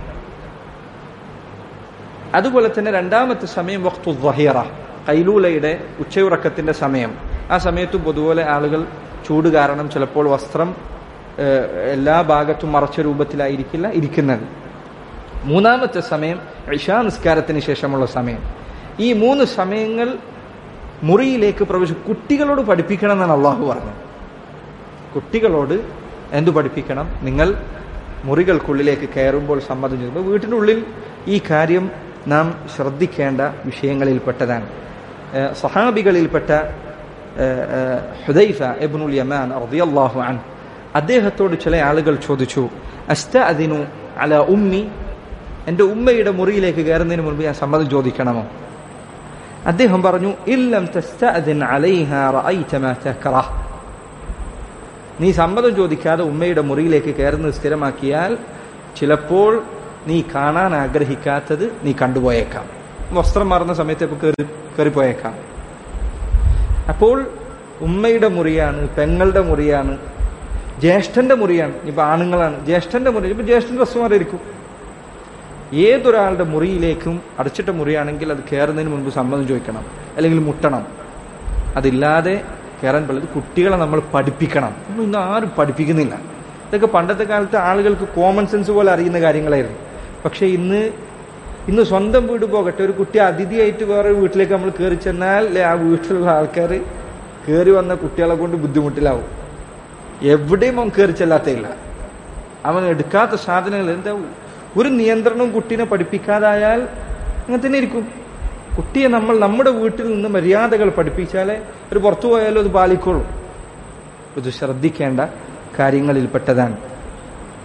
അതുപോലെ തന്നെ രണ്ടാമത്തെ സമയം വഖ്തു വഹിറ കൈലൂലയുടെ ഉച്ചയുറക്കത്തിന്റെ സമയം ആ സമയത്തും പൊതുപോലെ ആളുകൾ ചൂട് കാരണം ചിലപ്പോൾ വസ്ത്രം എല്ലാ ഭാഗത്തും മറച്ച രൂപത്തിലായിരിക്കില്ല ഇരിക്കുന്നത് മൂന്നാമത്തെ സമയം ഇഷാ നിസ്കാരത്തിന് ശേഷമുള്ള സമയം ഈ മൂന്ന് സമയങ്ങൾ മുറിയിലേക്ക് പ്രവേശിക്കും കുട്ടികളോട് പഠിപ്പിക്കണം എന്നാണ് അള്ളാഹു പറഞ്ഞത് കുട്ടികളോട് എന്തു പഠിപ്പിക്കണം നിങ്ങൾ മുറികൾക്കുള്ളിലേക്ക് കയറുമ്പോൾ സമ്മതം ചെയ്യുമ്പോൾ വീട്ടിനുള്ളിൽ ഈ കാര്യം നാം ശ്രദ്ധിക്കേണ്ട വിഷയങ്ങളിൽപ്പെട്ടതാണ് സഹാബികളിൽപ്പെട്ട ഹുദൈഫ എബ്നുൽ യമാൻ റളിയല്ലാഹു അൻ അദ്ദേഹത്തോട് ചില ആളുകൾ ചോദിച്ചു അസ്ത അതിനു അല ഉമ്മി എൻ്റെ ഉമ്മയുടെ മുറിയിലേക്ക് കയറുന്നതിന് മുൻപ് ഞാൻ സമ്മതം ചോദിക്കണമോ അദ്ദേഹം പറഞ്ഞു ഇല്ലം തസ്തഅദിൻ അലൈഹ റഅയ്ത മാ തക്റഹ് നീ സമ്മതം ചോദിക്കാതെ ഉമ്മയുടെ മുറിയിലേക്ക് കയറുന്നത് സ്ഥിരമാക്കിയാൽ ചിലപ്പോൾ നീ കാണാൻ ആഗ്രഹിക്കാത്തത് നീ കണ്ടുപോയേക്കാം വസ്ത്രം മാറുന്ന സമയത്ത് ഇപ്പോൾ കയറി കയറിപ്പോയേക്കാം അപ്പോൾ ഉമ്മയുടെ മുറിയാണ് പെങ്ങളുടെ മുറിയാണ് ജ്യേഷ്ഠന്റെ മുറിയാണ് ഇപ്പൊ ആണുങ്ങളാണ് ജ്യേഷ്ഠന്റെ മുറി ഇപ്പൊ ജ്യേഷ്ഠൻ ഡ്രസ് മാറിയിരിക്കും ഏതൊരാളുടെ മുറിയിലേക്കും അടച്ചിട്ട മുറിയാണെങ്കിൽ അത് കയറുന്നതിന് മുൻപ് സമ്മതം ചോദിക്കണം അല്ലെങ്കിൽ മുട്ടണം അതില്ലാതെ കയറാൻ പറ്റുന്നത് കുട്ടികളെ നമ്മൾ പഠിപ്പിക്കണം ഒന്നും ഇന്ന് ആരും പഠിപ്പിക്കുന്നില്ല ഇതൊക്കെ പണ്ടത്തെ കാലത്ത് ആളുകൾക്ക് കോമൺ സെൻസ് പോലെ അറിയുന്ന കാര്യങ്ങളായിരുന്നു പക്ഷെ ഇന്ന് ഇന്ന് സ്വന്തം വീട് പോകട്ടെ ഒരു കുട്ടി അതിഥിയായിട്ട് വേറെ വീട്ടിലേക്ക് നമ്മൾ കയറി ചെന്നാൽ ആ വീട്ടിലുള്ള ആൾക്കാർ കയറി വന്ന കുട്ടികളെ കൊണ്ട് ബുദ്ധിമുട്ടിലാവും എവിടെയും അവൻ കയറി ചെല്ലാത്തയില്ല അവൻ എടുക്കാത്ത സാധനങ്ങൾ എന്താ ഒരു നിയന്ത്രണവും കുട്ടീനെ പഠിപ്പിക്കാതായാൽ അങ്ങനെ തന്നെ ഇരിക്കും കുട്ടിയെ നമ്മൾ നമ്മുടെ വീട്ടിൽ നിന്ന് മര്യാദകൾ പഠിപ്പിച്ചാലേ ഒരു പുറത്തു പോയാലും അത് പാലിക്കോളും ഇത് ശ്രദ്ധിക്കേണ്ട കാര്യങ്ങളിൽപ്പെട്ടതാണ്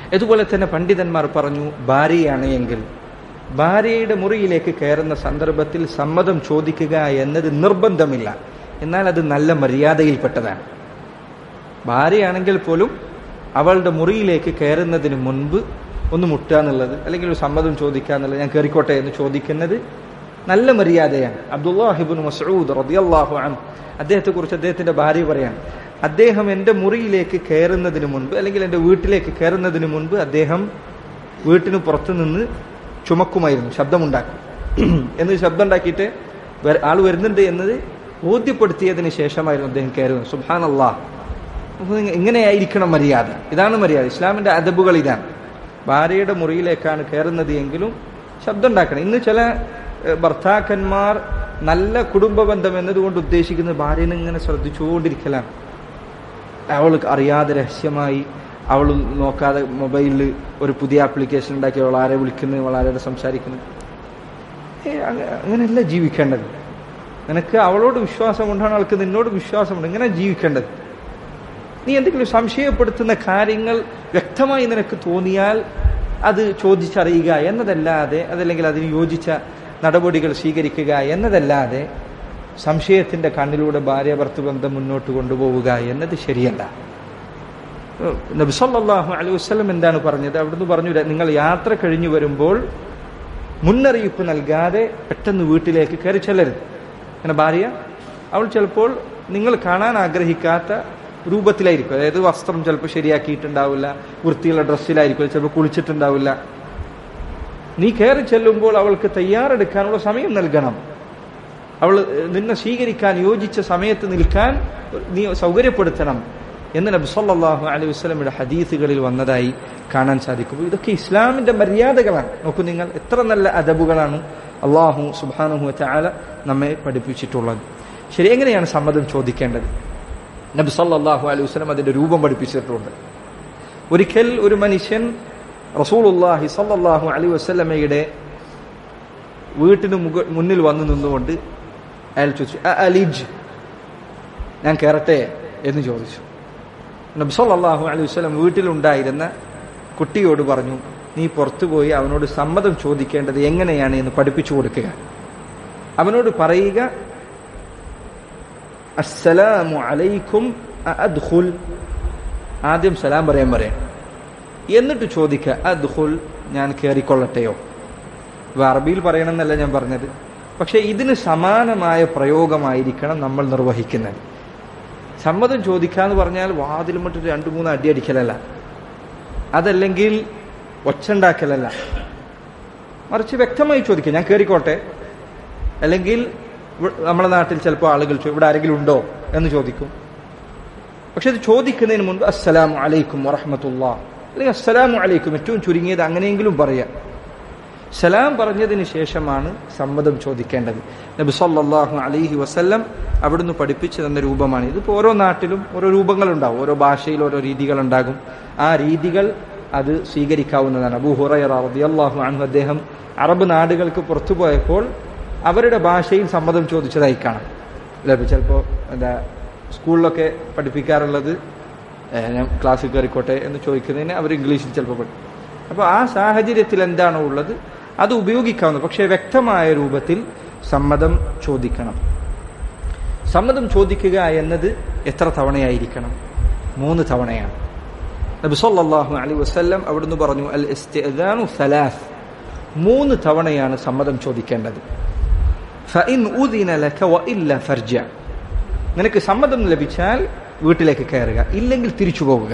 ഇതുപോലെ തന്നെ പണ്ഡിതന്മാർ പറഞ്ഞു ഭാര്യയാണ് എങ്കിൽ ഭാര്യയുടെ മുറിയിലേക്ക് കയറുന്ന സന്ദർഭത്തിൽ സമ്മതം ചോദിക്കുക എന്നത് നിർബന്ധമില്ല എന്നാൽ അത് നല്ല മര്യാദയിൽപ്പെട്ടതാണ് ഭാര്യയാണെങ്കിൽ പോലും അവളുടെ മുറിയിലേക്ക് കയറുന്നതിന് മുൻപ് ഒന്ന് മുട്ടുക എന്നുള്ളത് അല്ലെങ്കിൽ ഒരു സമ്മതം ചോദിക്കുക എന്നുള്ളത് ഞാൻ കയറിക്കോട്ടെ എന്ന് ചോദിക്കുന്നത് നല്ല മര്യാദയാണ് അബ്ദുല്ലാഹിബുൻ മസൂദ് റദിയല്ലാഹു അൻ അദ്ദേഹത്തെ കുറിച്ച് അദ്ദേഹത്തിന്റെ ഭാര്യ പറയാണ് അദ്ദേഹം എൻ്റെ മുറിയിലേക്ക് കയറുന്നതിന് മുൻപ് അല്ലെങ്കിൽ എൻ്റെ വീട്ടിലേക്ക് കയറുന്നതിന് മുൻപ് അദ്ദേഹം വീട്ടിന് പുറത്തു നിന്ന് ചുമക്കുമായിരുന്നു ശബ്ദമുണ്ടാക്കും എന്ന് ശബ്ദം ഉണ്ടാക്കിയിട്ട് വര- ആൾ വരുന്നുണ്ട് എന്നത് ബോധ്യപ്പെടുത്തിയതിന് ശേഷമായിരുന്നു അദ്ദേഹം കയറുന്നത് സുബാൻ അള്ളാഹ് അപ്പൊ ഇങ്ങ- ഇങ്ങനെയായിരിക്കണം മര്യാദ ഇതാണ് മര്യാദ ഇസ്ലാമിന്റെ അദബുകൾ ഇതാണ് ഭാര്യയുടെ മുറിയിലേക്കാണ് കയറുന്നത് എങ്കിലും ശബ്ദം ഉണ്ടാക്കണം ഇന്ന് ചില ഏഹ്, ഭർത്താക്കന്മാർ നല്ല കുടുംബ ബന്ധം എന്നതുകൊണ്ട് ഉദ്ദേശിക്കുന്നത് ഭാര്യനെ ഇങ്ങനെ ശ്രദ്ധിച്ചുകൊണ്ടിരിക്കലാണ് അവൾ അറിയാതെ രഹസ്യമായി അവൾ നോക്കാതെ മൊബൈലിൽ ഒരു പുതിയ ആപ്ലിക്കേഷൻ ഉണ്ടാക്കി അവൾ ആരെ വിളിക്കുന്നു അവൾ ആരോട് സംസാരിക്കുന്നു ഏ അങ്ങനെയല്ല ജീവിക്കേണ്ടത് നിനക്ക് അവളോട് വിശ്വാസം കൊണ്ടാണ് അവൾക്ക് നിന്നോട് വിശ്വാസമുണ്ട് ഇങ്ങനെ ജീവിക്കേണ്ടത് നീ എന്തെങ്കിലും സംശയപ്പെടുത്തുന്ന കാര്യങ്ങൾ വ്യക്തമായി നിനക്ക് തോന്നിയാൽ അത് ചോദിച്ചറിയുക എന്നതല്ലാതെ അതല്ലെങ്കിൽ അതിന് യോജിച്ച നടപടികൾ സ്വീകരിക്കുക എന്നതല്ലാതെ സംശയത്തിന്റെ കണ്ണിലൂടെ ഭാര്യ ഭർത്തൃ ബന്ധം മുന്നോട്ട് കൊണ്ടുപോവുക എന്നത് ശരിയല്ല നബി സല്ലല്ലാഹു അലൈഹി വസല്ലം എന്താണ് പറഞ്ഞത് അവിടുന്ന് പറഞ്ഞു നിങ്ങൾ യാത്ര കഴിഞ്ഞു വരുമ്പോൾ മുന്നറിയിപ്പ് നൽകാതെ പെട്ടെന്ന് വീട്ടിലേക്ക് കയറി ചെല്ലരുത് അങ്ങനെ ഭാര്യ അവൾ ചിലപ്പോൾ നിങ്ങൾ കാണാൻ ആഗ്രഹിക്കാത്ത രൂപത്തിലായിരിക്കും അതായത് വസ്ത്രം ചിലപ്പോൾ ശരിയാക്കിയിട്ടുണ്ടാവില്ല വൃത്തിയുള്ള ഡ്രസ്സിലായിരിക്കും ചിലപ്പോൾ കുളിച്ചിട്ടുണ്ടാവില്ല നീ കയറി ചെല്ലുമ്പോൾ അവൾക്ക് തയ്യാറെടുക്കാനുള്ള സമയം നൽകണം അവൾ നിന്നെ സ്വീകരിക്കാൻ യോജിച്ച സമയത്ത് നിൽക്കാൻ നീ സൗകര്യപ്പെടുത്തണം എന്ന് നബി സല്ലല്ലാഹു അലൈഹി വസല്ലമയുടെ ഹദീസുകളിൽ വന്നതായി കാണാൻ സാധിക്കും അപ്പോൾ ഇതൊക്കെ ഇസ്ലാമിന്റെ മര്യാദകളാണ് നോക്കൂ നിങ്ങൾ എത്ര നല്ല അദബുകളാണ് അള്ളാഹു സുബ്ഹാനഹു വതആല നമ്മെ പഠിപ്പിച്ചിട്ടുള്ളത് ശരി എങ്ങനെയാണ് സമ്മതം ചോദിക്കേണ്ടത് നബി സല്ലല്ലാഹു അലൈഹി വസല്ലം അതിന്റെ രൂപം പഠിപ്പിച്ചിട്ടുണ്ട് ഒരിക്കൽ ഒരു മനുഷ്യൻ റസൂലുള്ളാഹി സല്ലല്ലാഹു അലൈഹി വസല്ലമയുടെ വീട്ടിന് മുക മുന്നിൽ വന്നു നിന്നുകൊണ്ട് അയാൾ ചോദിച്ചു "അ അലിജ് ഞാൻ കയറട്ടെ എന്ന് ചോദിച്ചു നബി സല്ലല്ലാഹു അലൈഹി വസല്ലം വീട്ടിലുണ്ടായിരുന്ന കുട്ടിയോട് പറഞ്ഞു നീ പുറത്തു പോയി അവനോട് സമ്മതം ചോദിക്കേണ്ടത് എങ്ങനെയാണ് എന്ന് പഠിപ്പിച്ചു കൊടുക്കുക അവനോട് പറയുക അസ്സലാമു അലൈക്കും അദ്ഖുൽ ആദ്യം സലാം പറയാൻ പറയാം എന്നിട്ട് ചോദിക്കുക അദ്ഖുൽ ഞാൻ കയറിക്കൊള്ളട്ടെയോ ഇപ്പൊ അറബിയിൽ പറയണമെന്നല്ല ഞാൻ പറഞ്ഞത് പക്ഷെ ഇതിന് സമാനമായ പ്രയോഗമായിരിക്കണം നമ്മൾ നിർവഹിക്കുന്നത് സമ്മതം ചോദിക്കാന്ന് പറഞ്ഞാൽ വാതിലും മറ്റൊരു രണ്ടു മൂന്ന് അടി അടിക്കലല്ല അതല്ലെങ്കിൽ ഒച്ചുണ്ടാക്കലല്ല മറിച്ച് വ്യക്തമായി ചോദിക്കുക ഞാൻ കയറിക്കോട്ടെ അല്ലെങ്കിൽ ഇവ- നമ്മുടെ നാട്ടിൽ ചിലപ്പോൾ ആളുകൾ ചോ- ഇവിടെ ആരെങ്കിലും ഉണ്ടോ എന്ന് ചോദിക്കും പക്ഷെ ഇത് ചോദിക്കുന്നതിന് മുൻപ് അസ്സലാമു അലൈക്കും വറഹമത്തുള്ള അല്ലെങ്കിൽ അസ്സലാമു അലൈക്കും ഏറ്റവും ചുരുങ്ങിയത് അങ്ങനെയെങ്കിലും പറയാം സലാം പറഞ്ഞതിന് ശേഷമാണ് സമ്മതം ചോദിക്കേണ്ടത് നബി സല്ലല്ലാഹു അലൈഹി വസല്ലം അവിടുന്ന് പഠിപ്പിച്ചു തന്ന രൂപമാണ് ഇതിപ്പോൾ ഓരോ നാട്ടിലും ഓരോ രൂപങ്ങളുണ്ടാവും ഓരോ ഭാഷയിൽ ഓരോ രീതികളുണ്ടാകും ആ രീതികൾ അത് സ്വീകരിക്കാവുന്നതാണ് അബൂ ഹുറൈറ റളിയല്ലാഹു അൻഹു അദ്ദേഹം അറബ് നാടുകൾക്ക് പുറത്തു പോയപ്പോൾ അവരുടെ ഭാഷയിൽ സമ്മതം ചോദിച്ചതായി കാണാം അല്ലെ ചിലപ്പോൾ എന്താ സ്കൂളിലൊക്കെ പഠിപ്പിക്കാറുള്ളത് ഏഹ്, ഞാൻ ക്ലാസ്സിൽ കയറിക്കോട്ടെ എന്ന് ചോദിക്കുന്നതിന് അവർ ഇംഗ്ലീഷിൽ ചിലപ്പോൾ പഠിക്കും അപ്പോൾ ആ സാഹചര്യത്തിൽ എന്താണോ ഉള്ളത് അത് ഉപയോഗിക്കാവുന്നത് പക്ഷേ വ്യക്തമായ രൂപത്തിൽ സമ്മതം ചോദിക്കണം സമ്മതം ചോദിക്കുക എന്നത് എത്ര തവണയായിരിക്കണം മൂന്ന് തവണയാണ് നബി സല്ലല്ലാഹു അലൈഹി വസല്ലം അവിടുന്ന് പറഞ്ഞു അൽ ഇസ്തിഅദാനു സലാസ് മൂന്ന് തവണയാണ് സമ്മതം ചോദിക്കേണ്ടത് ഫഇൻ ഉദിന ലക വഇല്ല ഫർജ നിനക്ക് സമ്മതം ലഭിച്ചാൽ വീട്ടിലേക്ക് കയറുക ഇല്ലെങ്കിൽ തിരിച്ചു പോവുക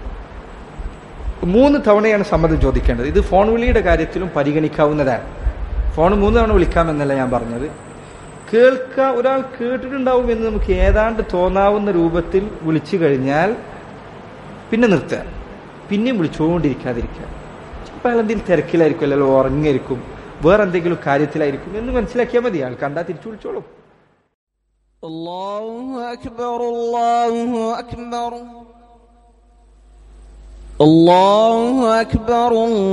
മൂന്ന് തവണയാണ് സമ്മതം ചോദിക്കേണ്ടത് ഇത് ഫോൺ വിളിയുടെ കാര്യത്തിലും പരിഗണിക്കാവുന്നതാണ് ഫോൺ മൂന്ന് തവണ വിളിക്കാമെന്നല്ല ഞാൻ പറഞ്ഞത് കേൾക്ക ഒരാൾ കേട്ടിട്ടുണ്ടാവും എന്ന് നമുക്ക് ഏതാണ്ട് തോന്നാവുന്ന രൂപത്തിൽ വിളിച്ചു കഴിഞ്ഞാൽ പിന്നെ നിർത്തുക പിന്നെയും വിളിച്ചുകൊണ്ടിരിക്കാതിരിക്കുക ചിലപ്പോൾ അയാൾ എന്തെങ്കിലും തിരക്കിലായിരിക്കും അല്ലെങ്കിൽ ഉറങ്ങിയിരിക്കും വേറെ എന്തെങ്കിലും കാര്യത്തിലായിരിക്കും എന്ന് മനസ്സിലാക്കിയാൽ മതി അയാൾ കണ്ടാൽ തിരിച്ചു വിളിച്ചോളും الله أكبر الله أكبر الله أكبر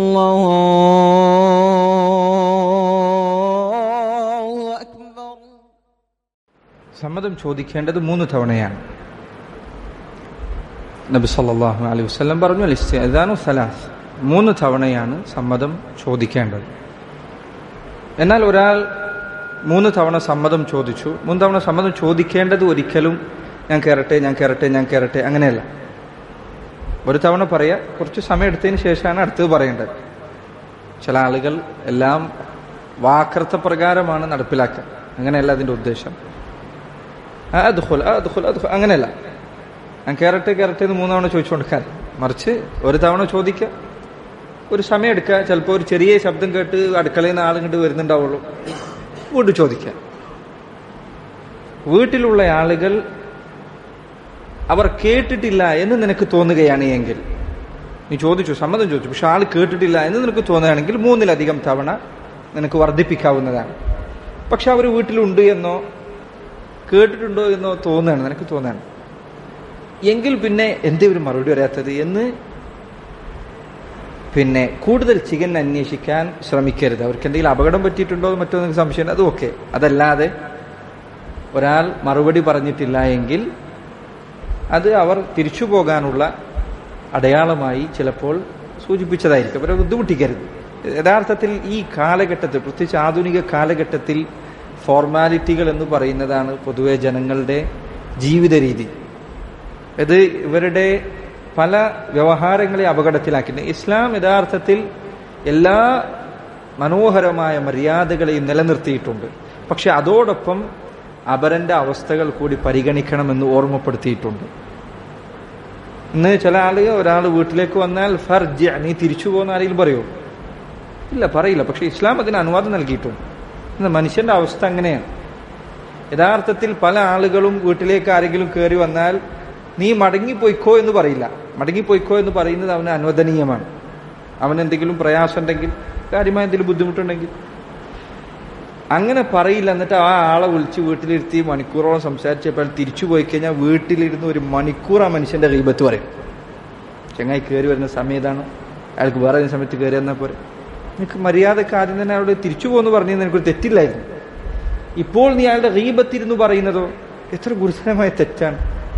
الله أكبر സമ്മതം ചോദിക്കേണ്ടത് മൂന്ന് തവണയാണ് നബി സല്ലല്ലാഹു അലൈഹി വസല്ലം പറഞ്ഞു അൽ ഇസ്തിഅദാനു സലാസ് മൂന്ന് തവണയാണ് സമ്മതം ചോദിക്കേണ്ടത് എന്നാൽ ഒരാൾ മൂന്ന് തവണ സമ്മതം ചോദിച്ചു മൂന്ന് തവണ സമ്മതം ചോദിക്കേണ്ടത് ഒരിക്കലും ഞാൻ കയറട്ടെ ഞാൻ കയറട്ടെ ഞാൻ കയറട്ടെ അങ്ങനെയല്ല ഒരു തവണ പറയാ കുറച്ച് സമയം എടുത്തതിന് ശേഷമാണ് അടുത്തത് പറയേണ്ടത് ചില ആളുകൾ എല്ലാം വാക്കർത്ഥ പ്രകാരമാണ് നടപ്പിലാക്കുക അങ്ങനെയല്ല അതിന്റെ ഉദ്ദേശം ആ, അദ്ഖുൽ, ആ, അദ്ഖുൽ, അദ്ഖുൽ, അങ്ങനെയല്ല ഞാൻ കയറട്ടെ കയറട്ടെ എന്ന് മൂന്ന് തവണ ചോദിച്ചുകൊണ്ടിരിക്കാൻ മറിച്ച് ഒരു തവണ ചോദിക്കുക ഒരു സമയം എടുക്കുക ചിലപ്പോൾ ഒരു ചെറിയ ശബ്ദം കേട്ട് അടുക്കളയിൽ നിന്ന് ആളിങ്ങോട്ട് വരുന്നുണ്ടാവുള്ളൂ വീണ്ടും ചോദിക്കുക വീട്ടിലുള്ള ആളുകൾ അവർ കേട്ടിട്ടില്ല എന്ന് നിനക്ക് തോന്നുകയാണ് എങ്കിൽ നീ ചോദിച്ചു സമ്മതം ചോദിച്ചു പക്ഷെ ആൾ കേട്ടിട്ടില്ല എന്ന് നിനക്ക് തോന്നുകയാണെങ്കിൽ മൂന്നിലധികം തവണ നിനക്ക് വർദ്ധിപ്പിക്കാവുന്നതാണ് പക്ഷെ അവർ വീട്ടിലുണ്ട് എന്നോ കേട്ടിട്ടുണ്ടോ എന്നോ തോന്നുകയാണ് നിനക്ക് തോന്നുകയാണ് എങ്കിൽ പിന്നെ എന്തേ ഒരു മറുപടി വരാത്തത് എന്ന് പിന്നെ കൂടുതൽ ചികൻ അന്വേഷിക്കാൻ ശ്രമിക്കരുത് അവർക്ക് എന്തെങ്കിലും അപകടം പറ്റിയിട്ടുണ്ടോ എന്ന് മറ്റോ നിങ്ങൾക്ക് സംശയം അതും ഓക്കെ അതല്ലാതെ ഒരാൾ മറുപടി പറഞ്ഞിട്ടില്ല എങ്കിൽ അത് അവർ തിരിച്ചു പോകാനുള്ള അടയാളമായി ചിലപ്പോൾ സൂചിപ്പിച്ചതായിരിക്കും അവരെ ബുദ്ധിമുട്ടിക്കരുത് യഥാർത്ഥത്തിൽ ഈ കാലഘട്ടത്തിൽ പ്രത്യേകിച്ച് ആധുനിക കാലഘട്ടത്തിൽ ഫോർമാലിറ്റികൾ എന്ന് പറയുന്നതാണ് പൊതുവെ ജനങ്ങളുടെ ജീവിത രീതി ഇത് ഇവരുടെ പല വ്യവഹാരങ്ങളെ അപകടത്തിലാക്കിയിട്ടുണ്ട് ഇസ്ലാം യഥാർത്ഥത്തിൽ എല്ലാ മനോഹരമായ മര്യാദകളെയും നിലനിർത്തിയിട്ടുണ്ട് പക്ഷെ അതോടൊപ്പം അപരന്റെ അവസ്ഥകൾ കൂടി പരിഗണിക്കണമെന്ന് ഓർമ്മപ്പെടുത്തിയിട്ടുണ്ട് ഇന്ന് ചില ആളുകൾ ഒരാൾ വീട്ടിലേക്ക് വന്നാൽ ഫർജ നീ തിരിച്ചു പോകുന്ന ആരെങ്കിലും പറയൂ ഇല്ല പറയില്ല പക്ഷെ ഇസ്ലാം അതിന് അനുവാദം നൽകിയിട്ടുണ്ട് ഇന്ന് മനുഷ്യന്റെ അവസ്ഥ അങ്ങനെയാണ് യഥാർത്ഥത്തിൽ പല ആളുകളും വീട്ടിലേക്ക് ആരെങ്കിലും കയറി വന്നാൽ നീ മടങ്ങിപ്പോയിക്കോ എന്ന് പറയില്ല മടങ്ങിപ്പോയിക്കോ എന്ന് പറയുന്നത് അവന് അനുവദനീയമാണ് അവന് എന്തെങ്കിലും പ്രയാസം ഉണ്ടെങ്കിൽ കാര്യമായ എന്തെങ്കിലും ബുദ്ധിമുട്ടുണ്ടെങ്കിൽ അങ്ങനെ പറയില്ല എന്നിട്ട് ആ ആളെ വിളിച്ച് വീട്ടിലിരുത്തി മണിക്കൂറോളം സംസാരിച്ചപ്പോൾ തിരിച്ചു പോയി കഴിഞ്ഞാൽ വീട്ടിലിരുന്ന് ഒരു മണിക്കൂർ ആ മനുഷ്യന്റെ റീബത്ത് പറയും ചങ്ങായി കയറി വരുന്ന സമയം ഇതാണ് അയാൾക്ക് വേറെ ഏതെങ്കിലും സമയത്ത് കയറി വന്നാൽ പോരെ നിനക്ക് മര്യാദക്ക് ആദ്യം തന്നെ അവിടെ തിരിച്ചു പോകുന്നു പറഞ്ഞു നിനക്കൊരു തെറ്റില്ലായിരുന്നു ഇപ്പോൾ നീ അയാളുടെ റീബത്തിരുന്ന് പറയുന്നതോ എത്ര ഗുരുതരമായ തെറ്റാണ്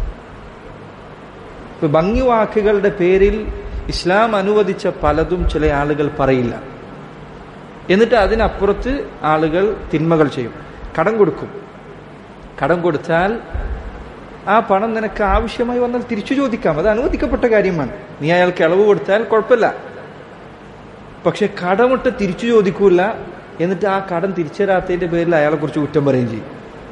ഇപ്പൊ ഭംഗി വാക്കുകളുടെ പേരിൽ ഇസ്ലാം അനുവദിച്ച പലതും ചില ആളുകൾ പറയില്ല എന്നിട്ട് അതിനപ്പുറത്ത് ആളുകൾ തിന്മകൾ ചെയ്യും കടം കൊടുക്കും കടം കൊടുത്താൽ ആ പണം നിനക്ക് ആവശ്യമായി വന്നാൽ തിരിച്ചു ചോദിക്കാം അത് അനുവദിക്കപ്പെട്ട കാര്യമാണ് നീ അയാൾക്ക് ഇളവ് കൊടുത്താൽ കുഴപ്പമില്ല പക്ഷെ കടമിട്ട് തിരിച്ചു ചോദിക്കൂല എന്നിട്ട് ആ കടം തിരിച്ചരാത്തതിന്റെ പേരിൽ അയാളെ കുറിച്ച് കുറ്റം പറയുകയും ചെയ്യും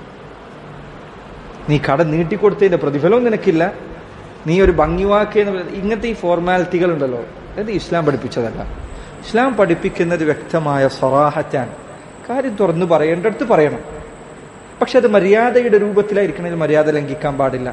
നീ കടം നീട്ടിക്കൊടുത്തതിന്റെ പ്രതിഫലവും നിനക്കില്ല നീ ഒരു ഭംഗിവാക്ക് എന്ന് പറയുന്നത് ഇങ്ങനത്തെ ഈ ഫോർമാലിറ്റികൾ ഉണ്ടല്ലോ അത് ഇസ്ലാം പഠിപ്പിച്ചതല്ല ഇസ്ലാം പഠിപ്പിക്കുന്നത് വ്യക്തമായ സറാഹറ്റാണ് കാര്യം തുറന്നു പറയേണ്ടടുത്ത് പറയണം പക്ഷെ അത് മര്യാദയുടെ രൂപത്തിലായിരിക്കണമെങ്കിൽ മര്യാദ ലംഘിക്കാൻ പാടില്ല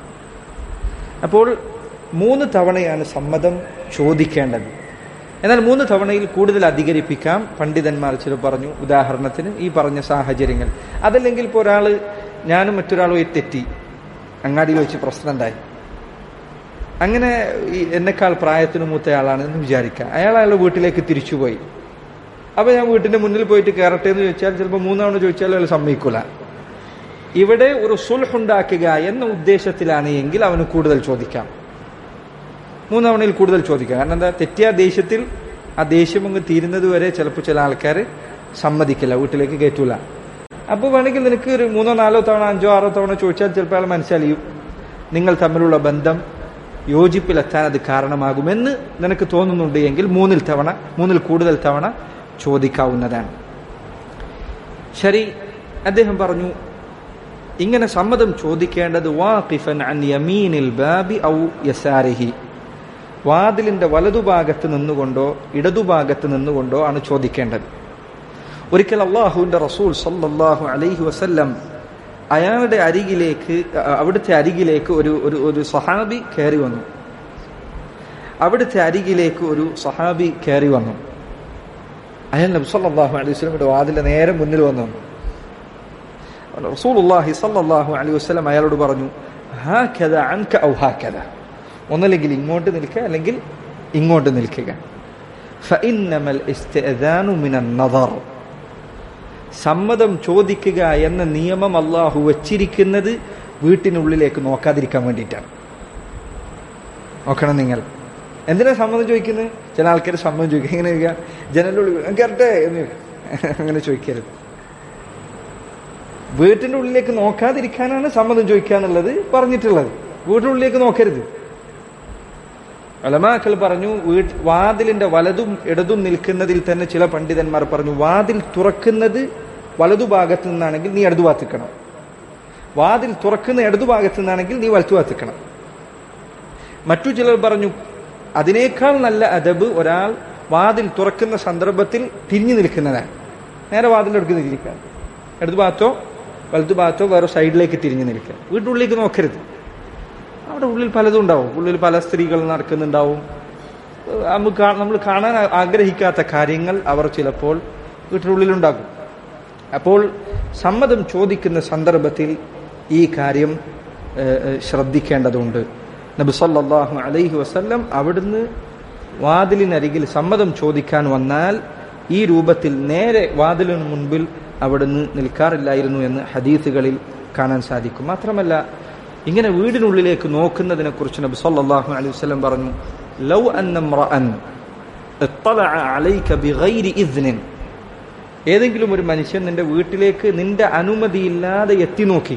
അപ്പോൾ മൂന്ന് തവണയാണ് സമ്മതം ചോദിക്കേണ്ടത് എന്നാൽ മൂന്ന് തവണയിൽ കൂടുതൽ അധികരിപ്പിക്കാം പണ്ഡിതന്മാർ ചില പറഞ്ഞു ഉദാഹരണത്തിന് ഈ പറഞ്ഞ സാഹചര്യങ്ങൾ അതല്ലെങ്കിൽ ഇപ്പോൾ ഒരാൾ ഞാനും മറ്റൊരാളുമായി തെറ്റി അങ്ങാടിയിൽ വെച്ച് പ്രശ്നം ഉണ്ടായി അങ്ങനെ ഈ എന്നെക്കാൾ പ്രായത്തിന് മൂത്തയാളാണ് എന്ന് വിചാരിക്കുക അയാൾ അയാളുടെ വീട്ടിലേക്ക് തിരിച്ചുപോയി അപ്പൊ ഞാൻ വീട്ടിന്റെ മുന്നിൽ പോയിട്ട് കയറട്ടെ എന്ന് ചോദിച്ചാൽ ചിലപ്പോൾ മൂന്നവണ ചോദിച്ചാൽ അയാൾ സമ്മതിക്കൂല ഇവിടെ ഒരു സുൽഹുണ്ടാക്കുക എന്ന ഉദ്ദേശത്തിലാണ് എങ്കിൽ അവന് കൂടുതൽ ചോദിക്കാം മൂന്നവണയിൽ കൂടുതൽ ചോദിക്കാം കാരണം എന്താ തെറ്റിയ ദേഷ്യത്തിൽ ആ ദേഷ്യം അങ്ങ് തീരുന്നത് വരെ ചിലപ്പോൾ ചില ആൾക്കാർ സമ്മതിക്കില്ല വീട്ടിലേക്ക് കയറ്റൂല അപ്പോൾ വേണമെങ്കിൽ നിനക്ക് ഒരു മൂന്നോ നാലോ തവണ അഞ്ചോ ആറോ തവണ ചോദിച്ചാൽ ചിലപ്പോൾ അയാൾ മനസ്സിലായും നിങ്ങൾ തമ്മിലുള്ള ബന്ധം യോജിപ്പിലെത്താൻ അത് കാരണമാകുമെന്ന് നിനക്ക് തോന്നുന്നുണ്ട് എങ്കിൽ മൂന്നിൽ തവണ മൂന്നിൽ കൂടുതൽ തവണ ചോദിക്കാവുന്നതാണ് ശരി അദ്ദേഹം പറഞ്ഞു ഇങ്ങനെ സമ്മതം ചോദിക്കേണ്ടത് വാഖിഫൻ അൻ യമീനിൽ ബാബി ഔ യസാരിഹി വാതിലിന്റെ വലതുഭാഗത്ത് നിന്നുകൊണ്ടോ ഇടതുഭാഗത്ത് നിന്നുകൊണ്ടോ ആണ് ചോദിക്കേണ്ടത് ഒരിക്കൽ അള്ളാഹുവിന്റെ റസൂൽ സല്ലല്ലാഹു അലൈഹി വസല്ലം അയാളുടെ അരികിലേക്ക് അ- അവിടുത്തെ അരികിലേക്ക് ഒരു ഒരു ഒരു സഹാബി കയറി വന്നു അവിടുത്തെ അരികിലേക്ക് ഒരു സഹാബി കയറി വന്നു അയാൾ നബി സല്ലല്ലാഹു അലൈഹി വസല്ലമയുടെ വാതിലിന്റെ നേരെ മുന്നിൽ വന്നു റസൂലുള്ളാഹി സല്ലല്ലാഹു അലൈഹി വസല്ലം അയാളോട് പറഞ്ഞു ഹാക്കദ അൻക ഔ ഹാക്കദ ഒന്നല്ലെങ്കിൽ ഇങ്ങോട്ട് നിൽക്കുക അല്ലെങ്കിൽ ഇങ്ങോട്ട് നിൽക്കുക ഫഇന്നമൽ ഇസ്തിഅദാനു മിനൻ നദർ സമ്മതം ചോദിക്കുക എന്ന നിയമം അള്ളാഹു വച്ചിരിക്കുന്നത് വീട്ടിനുള്ളിലേക്ക് നോക്കാതിരിക്കാൻ വേണ്ടിയിട്ടാണ് നോക്കണം നിങ്ങൾ എന്തിനാ സമ്മതം ചോദിക്കുന്നത് ചില ആൾക്കാർ സമ്മതം ചോദിക്കും എങ്ങനെ ചോദിക്കുക ജനലുള്ളിൽ കയറട്ടെ എന്ന് ചോദിക്കും. അങ്ങനെ ചോദിക്കരുത് വീട്ടിന്റെ ഉള്ളിലേക്ക് നോക്കാതിരിക്കാനാണ് സമ്മതം ചോദിക്കുക എന്നുള്ളത് പറഞ്ഞിട്ടുള്ളത് വീട്ടിനുള്ളിലേക്ക് നോക്കരുത് അലമാക്കൾ പറഞ്ഞു വീട്ട് വാതിലിന്റെ വലതും ഇടതും നിൽക്കുന്നതിൽ തന്നെ ചില പണ്ഡിതന്മാർ പറഞ്ഞു വാതിൽ തുറക്കുന്നത് വലതുഭാഗത്തു നിന്നാണെങ്കിൽ നീ ഇടതുഭാഗത്ത് നിൽക്കണം വാതിൽ തുറക്കുന്ന ഇടതുഭാഗത്തു നിന്നാണെങ്കിൽ നീ വലത്തുഭാഗത്ത് നിൽക്കണം മറ്റു ചിലർ പറഞ്ഞു അതിനേക്കാൾ നല്ല അദബ് ഒരാൾ വാതിൽ തുറക്കുന്ന സന്ദർഭത്തിൽ തിരിഞ്ഞു നിൽക്കുന്നതാണ് നേരെ വാതിലിന്റെ അടുക്ക് തിരിക്കാൻ ഇടതു ഭാഗത്തോ വലതു ഭാഗത്തോ വേറെ സൈഡിലേക്ക് തിരിഞ്ഞു നിൽക്കുക വീട്ടിനുള്ളിലേക്ക് നോക്കരുത് അവിടെ ഉള്ളിൽ പലതും ഉണ്ടാവും ഉള്ളിൽ പല സ്ത്രീകൾ നടക്കുന്നുണ്ടാവും നമുക്ക് നമ്മൾ കാണാൻ ആഗ്രഹിക്കാത്ത കാര്യങ്ങൾ അവർ ചിലപ്പോൾ വീട്ടിനുള്ളിലുണ്ടാകും അപ്പോൾ സമ്മതം ചോദിക്കുന്ന സന്ദർഭത്തിൽ ഈ കാര്യം ഏഹ്, ഏഹ്, ശ്രദ്ധിക്കേണ്ടതുണ്ട് നബി സല്ലല്ലാഹു അലൈഹി വസല്ലം അവിടുന്ന് വാതിലിനരികിൽ സമ്മതം ചോദിക്കാൻ വന്നാൽ ഈ രൂപത്തിൽ നേരെ വാതിലിന് മുൻപിൽ അവിടുന്ന് നിൽക്കാറില്ലായിരുന്നു എന്ന് ഹദീസുകളിൽ കാണാൻ സാധിക്കും മാത്രമല്ല ഇങ്ങനെ വീടിനുള്ളിലേക്ക് നോക്കുന്നതിനെ കുറിച്ച് നബി സല്ലല്ലാഹു അലൈഹി വസല്ലം പറഞ്ഞു ലൗ അന്നംറഅൻ اطلع عليك بغير إذن ഏതെങ്കിലും ഒരു മനുഷ്യൻ നിന്റെ വീട്ടിലേക്ക് നിന്റെ അനുമതിയില്ലാതെ എത്തി നോക്കി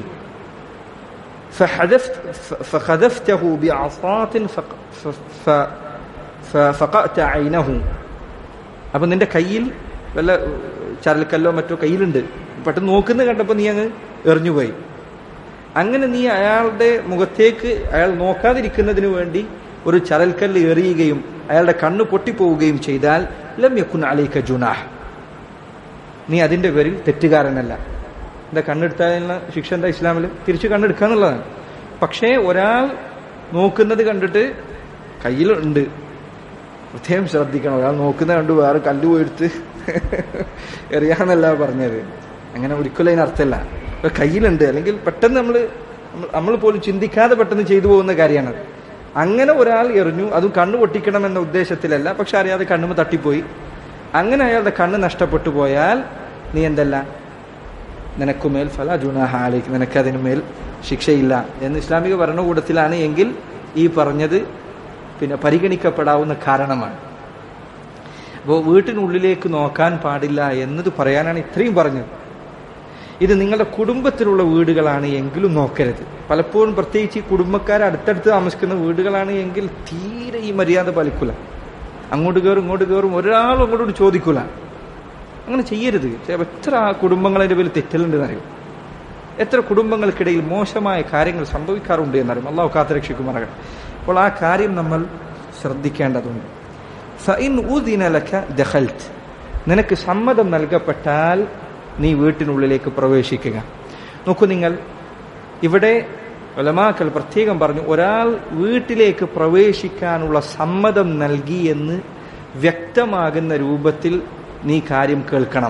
فحذفت فخذفته بعصاة فق- ف- ف- ف- فقأت عينه അപ്പൊ നിന്റെ കയ്യിൽ വല്ല ചരൽക്കല്ലോ മറ്റോ കയ്യിലുണ്ട് പെട്ടെന്ന് നോക്കുന്ന കണ്ടപ്പോൾ നീ അങ്ങ് എറിഞ്ഞുപോയി അങ്ങനെ നീ അയാളുടെ മുഖത്തേക്ക് അയാൾ നോക്കാതിരിക്കുന്നതിന് വേണ്ടി ഒരു ചരൽക്കല്ല് എറിയുകയും അയാളുടെ കണ്ണ് പൊട്ടിപ്പോവുകയും ചെയ്താൽ ലം യക്കുൻ അലൈക ജുനാഹ് നീ അതിന്റെ പേരിൽ തെറ്റുകാരനല്ല എന്താ കണ്ണെടുത്താലുള്ള ശിക്ഷ എന്താ ഇസ്ലാമിൽ തിരിച്ചു കണ്ണെടുക്കുക എന്നുള്ളതാണ് പക്ഷേ ഒരാൾ നോക്കുന്നത് കണ്ടിട്ട് കയ്യിലുണ്ട് പ്രത്യേകം ശ്രദ്ധിക്കണം ഒരാൾ നോക്കുന്ന കണ്ട് വേറെ കല്ല് പോയെടുത്ത് എറിയാന്നല്ല പറഞ്ഞത് അങ്ങനെ ഒരിക്കലും അതിന് അർത്ഥമില്ല ഇപ്പൊ കയ്യിലുണ്ട് അല്ലെങ്കിൽ പെട്ടെന്ന് നമ്മൾ നമ്മൾ പോലും ചിന്തിക്കാതെ പെട്ടെന്ന് ചെയ്തു പോകുന്ന കാര്യമാണത് അങ്ങനെ ഒരാൾ എറിഞ്ഞു അതും കണ്ണ് പൊട്ടിക്കണം എന്ന ഉദ്ദേശത്തിലല്ല പക്ഷെ അറിയാതെ കണ്ണുമ തട്ടിപ്പോയി അങ്ങനെ അയാളുടെ കണ്ണ് നഷ്ടപ്പെട്ടു പോയാൽ നീ എന്തല്ല നിനക്കുമേൽ ഫല ജുനാഹാലേക്ക് നിനക്ക് അതിന് മേൽ ശിക്ഷയില്ല എന്ന് ഇസ്ലാമിക ഭരണകൂടത്തിലാണ് എങ്കിൽ ഈ പറഞ്ഞത് പിന്നെ പരിഗണിക്കപ്പെടാവുന്ന കാരണമാണ് അപ്പോൾ വീട്ടിനുള്ളിലേക്ക് നോക്കാൻ പാടില്ല എന്നത് പറയാനാണ് ഇത്രയും പറഞ്ഞത് ഇത് നിങ്ങളുടെ കുടുംബത്തിലുള്ള വീടുകളാണ് എങ്കിലും നോക്കരുത് പലപ്പോഴും പ്രത്യേകിച്ച് ഈ കുടുംബക്കാർ അടുത്തടുത്ത് താമസിക്കുന്ന വീടുകളാണ് എങ്കിൽ തീരെ ഈ മര്യാദ പാലിക്കൂല അങ്ങോട്ട് കയറും ഇങ്ങോട്ട് കയറും ഒരാളും അങ്ങോട്ട് ചോദിക്കൂല അങ്ങനെ ചെയ്യരുത് ചെ- എത്ര ആ കുടുംബങ്ങളുടെ പേരിൽ തെറ്റലുണ്ട് എന്നറിയും എത്ര കുടുംബങ്ങൾക്കിടയിൽ മോശമായ കാര്യങ്ങൾ സംഭവിക്കാറുണ്ട് എന്നറിയും അള്ളാഹു കാത്തുരക്ഷിക്കുമാറാകട്ടെ അപ്പോൾ ആ കാര്യം നമ്മൾ ശ്രദ്ധിക്കേണ്ടതുണ്ട് ഫഇൻ ഊദിന ലക ദഖൽത് നിനക്ക് സമ്മതം നൽകപ്പെട്ടാൽ നീ വീട്ടിനുള്ളിലേക്ക് പ്രവേശിക്കുക നോക്കൂ നിങ്ങൾ ഇവിടെ ഒലമാക്കൾ പ്രത്യേകം പറഞ്ഞു ഒരാൾ വീട്ടിലേക്ക് പ്രവേശിക്കാനുള്ള സമ്മതം നൽകി എന്ന് വ്യക്തമാകുന്ന രൂപത്തിൽ നീ കാര്യം കേൾക്കണം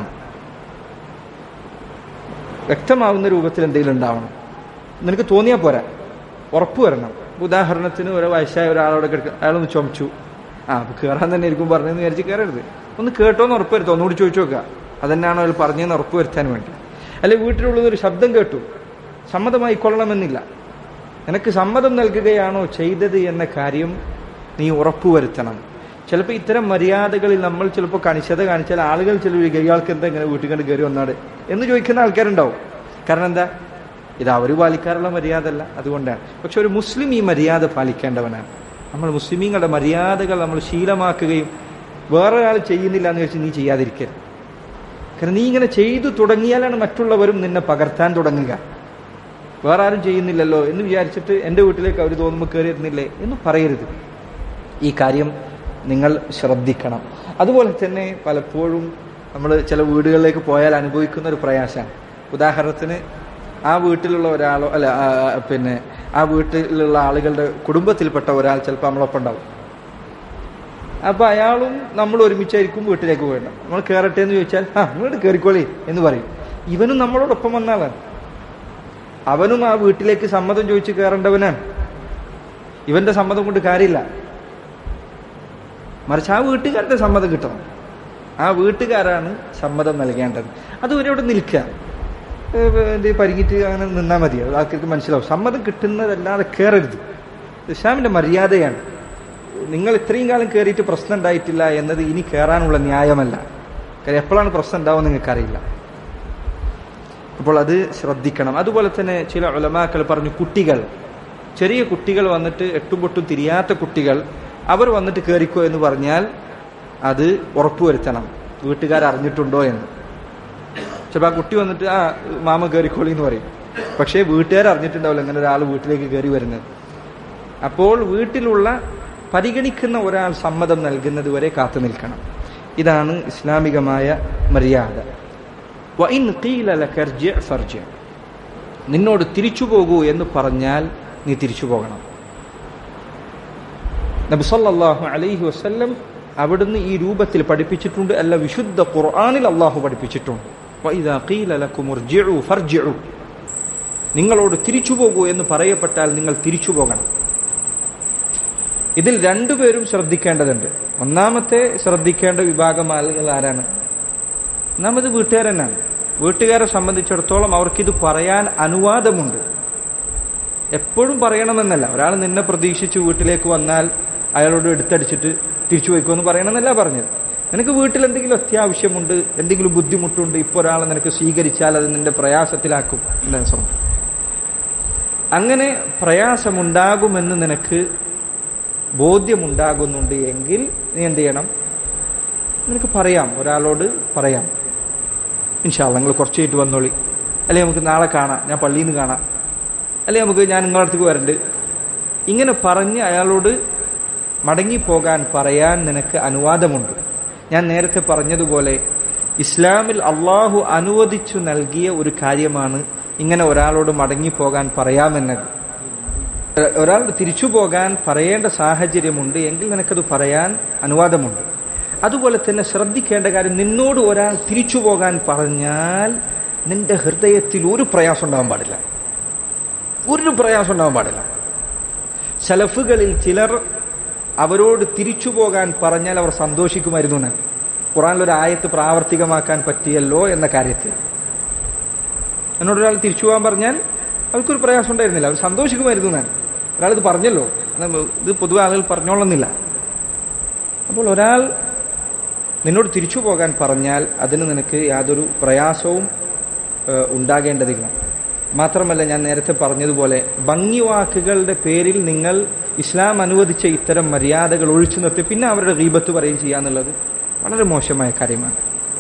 വ്യക്തമാകുന്ന രൂപത്തിൽ എന്തെങ്കിലും ഉണ്ടാവണം നിനക്ക് തോന്നിയാൽ പോരാ ഉറപ്പ് വരണം ഉദാഹരണത്തിന് ഒരു വയസ്സായ ഒരാളോട് കിടക്കുക അയാളൊന്ന് ചുമച്ചു ആ അപ്പൊ കയറാൻ തന്നെ ആയിരിക്കും പറഞ്ഞതെന്ന് വിചാരിച്ച് കയറരുത് ഒന്ന് കേട്ടോന്ന് ഉറപ്പ് വരുത്തോ ഒന്നുകൂടി ചോദിച്ചു നോക്കുക അതന്നെയാണോ അയാൾ പറഞ്ഞതെന്ന് ഉറപ്പ് വരുത്താൻ വേണ്ടി അല്ലെ വീട്ടിലുള്ളത് ഒരു ശബ്ദം കേട്ടു സമ്മതമായി കൊള്ളണമെന്നില്ല നിനക്ക് സമ്മതം നൽകുകയാണോ ചെയ്തത് എന്ന കാര്യം നീ ഉറപ്പുവരുത്തണം ചിലപ്പോൾ ഇത്തരം മര്യാദകളിൽ നമ്മൾ ചിലപ്പോൾ കണിശത കാണിച്ചാൽ ആളുകൾ ചില ഇയാൾക്ക് എന്താ ഇങ്ങനെ വീട്ടിൽ കണ്ട് കയറി വന്നാട് എന്ന് ചോദിക്കുന്ന ആൾക്കാരുണ്ടാവും കാരണം എന്താ ഇത് അവർ പാലിക്കാറുള്ള മര്യാദ അല്ല അതുകൊണ്ടാണ് പക്ഷെ ഒരു മുസ്ലിം ഈ മര്യാദ പാലിക്കേണ്ടവനാണ് നമ്മൾ മുസ്ലിമീങ്ങളുടെ മര്യാദകൾ നമ്മൾ ശീലമാക്കുകയും വേറെ ഒരാൾ ചെയ്യുന്നില്ല എന്ന് വെച്ച് നീ ചെയ്യാതിരിക്കരുത് കാരണം നീ ഇങ്ങനെ ചെയ്തു തുടങ്ങിയാലാണ് മറ്റുള്ളവരും നിന്നെ പകർത്താൻ തുടങ്ങുക വേറെ ആരും ചെയ്യുന്നില്ലല്ലോ എന്ന് വിചാരിച്ചിട്ട് എൻ്റെ വീട്ടിലേക്ക് അവർ തോന്നുമ്പോൾ കയറിയിരുന്നില്ലേ എന്ന് പറയരുത് ഈ കാര്യം നിങ്ങൾ ശ്രദ്ധിക്കണം അതുപോലെ തന്നെ പലപ്പോഴും നമ്മൾ ചില വീടുകളിലേക്ക് പോയാൽ അനുഭവിക്കുന്ന ഒരു പ്രയാസമാണ് ഉദാഹരണത്തിന് ആ വീട്ടിലുള്ള ഒരാളോ അല്ല ആ, ആ, പിന്നെ ആ വീട്ടിലുള്ള ആളുകളുടെ കുടുംബത്തിൽപ്പെട്ട ഒരാൾ ചിലപ്പോൾ നമ്മളൊപ്പം ഉണ്ടാവും അപ്പൊ അയാളും നമ്മൾ ഒരുമിച്ചായിരിക്കും വീട്ടിലേക്ക് പോയിട്ട് നമ്മൾ കയറട്ടെ എന്ന് ചോദിച്ചാൽ ആ ഇങ്ങോട്ട് കയറിക്കോളി എന്ന് പറയും ഇവനും നമ്മളോടൊപ്പം വന്ന ആളാണ് അവനും ആ വീട്ടിലേക്ക് സമ്മതം ചോദിച്ച് കയറേണ്ടവനാണ് ഇവന്റെ സമ്മതം കൊണ്ട് കാര്യമില്ല മറിച്ച് ആ വീട്ടുകാരുടെ സമ്മതം കിട്ടണം ആ വീട്ടുകാരാണ് സമ്മതം നൽകേണ്ടത് അതുവരെ അവിടെ നിൽക്കുക ഏഹ് എന്ത് പരിങ്ങിട്ട് അങ്ങനെ നിന്നാൽ മതി അത് ആൾക്കാർക്ക് മനസ്സിലാവും സമ്മതം കിട്ടുന്നതല്ലാതെ കയറരുത് ഇസ്ലാമിന്റെ മര്യാദയാണ് നിങ്ങൾ ഇത്രയും കാലം കയറിയിട്ട് പ്രശ്നം ഉണ്ടായിട്ടില്ല എന്നത് ഇനി കയറാനുള്ള ന്യായമല്ല കാര്യം എപ്പോഴാണ് പ്രശ്നം ഉണ്ടാവുക നിങ്ങൾക്കറിയില്ല അപ്പോൾ അത് ശ്രദ്ധിക്കണം അതുപോലെ തന്നെ ചില ഉലമാക്കൾ പറഞ്ഞു കുട്ടികൾ ചെറിയ കുട്ടികൾ വന്നിട്ട് എട്ടും പൊട്ടും തിരിയാത്ത കുട്ടികൾ അവർ വന്നിട്ട് കയറിക്കോ എന്ന് പറഞ്ഞാൽ അത് ഉറപ്പുവരുത്തണം വീട്ടുകാർ അറിഞ്ഞിട്ടുണ്ടോ എന്ന് ചിലപ്പോൾ ആ കുട്ടി വന്നിട്ട് ആ മാമ കയറിക്കോളി എന്ന് പറയും പക്ഷേ വീട്ടുകാർ അറിഞ്ഞിട്ടുണ്ടാവില്ല ഇങ്ങനെ ഒരാൾ വീട്ടിലേക്ക് കയറി വരുന്നത് അപ്പോൾ വീട്ടിലുള്ള പരിഗണിക്കുന്ന ഒരാൾ സമ്മതം നൽകുന്നത് വരെ കാത്തു നിൽക്കണം ഇതാണ് ഇസ്ലാമികമായ മര്യാദ വഇൻ ഖീല ലക ഇർജി' ഫർജി' നിന്നോട് തിരിച്ചു പോകൂ എന്ന് പറഞ്ഞാൽ നീ തിരിച്ചു പോകണം നബി സല്ലല്ലാഹു അലൈഹി വസല്ലം അവിടുന്ന് ഈ രൂപത്തിൽ പഠിപ്പിച്ചിട്ടുണ്ട് അല്ല വിശുദ്ധ ഖുർആനിൽ അള്ളാഹു പഠിപ്പിച്ചിട്ടുണ്ട് വഇദാ ഖീല ലക്കും ഇർജി'ു ഫർജി'ു നിങ്ങളോട് തിരിച്ചു പോകൂ എന്ന് പറയപ്പെട്ടാൽ നിങ്ങൾ തിരിച്ചു പോകണം ഇതിൽ രണ്ടുപേരും ശ്രദ്ധിക്കേണ്ടതുണ്ട് ഒന്നാമത്തെ ശ്രദ്ധിക്കേണ്ട വിഭാഗം ആളുകൾ ആരാണ് ഒന്നാമത് വീട്ടുകാർ തന്നെയാണ് വീട്ടുകാരെ സംബന്ധിച്ചിടത്തോളം അവർക്കിത് പറയാൻ അനുവാദമുണ്ട് എപ്പോഴും പറയണമെന്നല്ല ഒരാൾ നിന്നെ പ്രതീക്ഷിച്ച് വീട്ടിലേക്ക് വന്നാൽ അയാളോട് എടുത്തടിച്ചിട്ട് തിരിച്ചു പോയിക്കോന്ന് പറയണമെന്നല്ല പറഞ്ഞത് നിനക്ക് വീട്ടിൽ എന്തെങ്കിലും അത്യാവശ്യമുണ്ട് എന്തെങ്കിലും ബുദ്ധിമുട്ടുണ്ട് ഇപ്പോൾ ഒരാളെ നിനക്ക് സ്വീകരിച്ചാൽ അത് നിന്റെ പ്രയാസത്തിലാക്കും എന്താണ് സംഭവം അങ്ങനെ പ്രയാസമുണ്ടാകുമെന്ന് നിനക്ക് ബോധ്യമുണ്ടാകുന്നുണ്ട് എങ്കിൽ നീ എന്ത് ചെയ്യണം നിനക്ക് പറയാം ഒരാളോട് പറയാം ഇൻഷാല്ല നിങ്ങൾ കുറച്ച് കഴിഞ്ഞിട്ട് വന്നോളി അല്ലെ നമുക്ക് നാളെ കാണാം ഞാൻ പള്ളിയിൽ നിന്ന് കാണാം അല്ലെ നമുക്ക് ഞാൻ നിങ്ങളുടെ അടുത്തേക്ക് വരണ്ട് ഇങ്ങനെ പറഞ്ഞ് അയാളോട് മടങ്ങിപ്പോകാൻ പറയാൻ നിനക്ക് അനുവാദമുണ്ട് ഞാൻ നേരത്തെ പറഞ്ഞതുപോലെ ഇസ്ലാമിൽ അള്ളാഹു അനുവദിച്ചു നൽകിയ ഒരു കാര്യമാണ് ഇങ്ങനെ ഒരാളോട് മടങ്ങിപ്പോകാൻ പറയാമെന്നത് ഒരാൾ തിരിച്ചു പോകാൻ പറയേണ്ട സാഹചര്യമുണ്ട് എങ്കിൽ നിനക്കത് പറയാൻ അനുവാദമുണ്ട് അതുപോലെ തന്നെ ശ്രദ്ധിക്കേണ്ട കാര്യം നിന്നോട് ഒരാൾ തിരിച്ചു പോകാൻ പറഞ്ഞാൽ നിന്റെ ഹൃദയത്തിൽ ഒരു പ്രയാസം ഉണ്ടാവാൻ പാടില്ല ഒരു പ്രയാസം ഉണ്ടാവാൻ പാടില്ല സലഫുകളിൽ ചിലർ അവരോട് തിരിച്ചു പോകാൻ പറഞ്ഞാൽ അവർ സന്തോഷിക്കുമായിരുന്നു എന്നാണ് ഖുറാനിലൊരു ആയത്ത് പ്രാവർത്തികമാക്കാൻ പറ്റിയല്ലോ എന്ന കാര്യത്തിൽ എന്നോട് ഒരാൾ തിരിച്ചു പോകാൻ പറഞ്ഞാൽ അവർക്കൊരു പ്രയാസം ഉണ്ടായിരുന്നില്ല അവർ സന്തോഷിക്കുമായിരുന്നു ഞാൻ ഒരാൾ ഇത് പറഞ്ഞല്ലോ ഇത് പൊതുവെ ആളുകൾ പറഞ്ഞോളുന്നില്ല അപ്പോൾ ഒരാൾ നിന്നോട് തിരിച്ചു പോകാൻ പറഞ്ഞാൽ അതിന് നിനക്ക് യാതൊരു പ്രയാസവും ഉണ്ടാകേണ്ടതില്ല മാത്രമല്ല ഞാൻ നേരത്തെ പറഞ്ഞതുപോലെ ഭംഗിവാക്കുകളുടെ പേരിൽ നിങ്ങൾ ഇസ്ലാം അനുവദിച്ച ഇത്തരം മര്യാദകൾ ഒഴിച്ചു നിർത്തി പിന്നെ അവരുടെ ഗീബത്ത് പറയുകയും ചെയ്യാന്നുള്ളത് വളരെ മോശമായ കാര്യമാണ്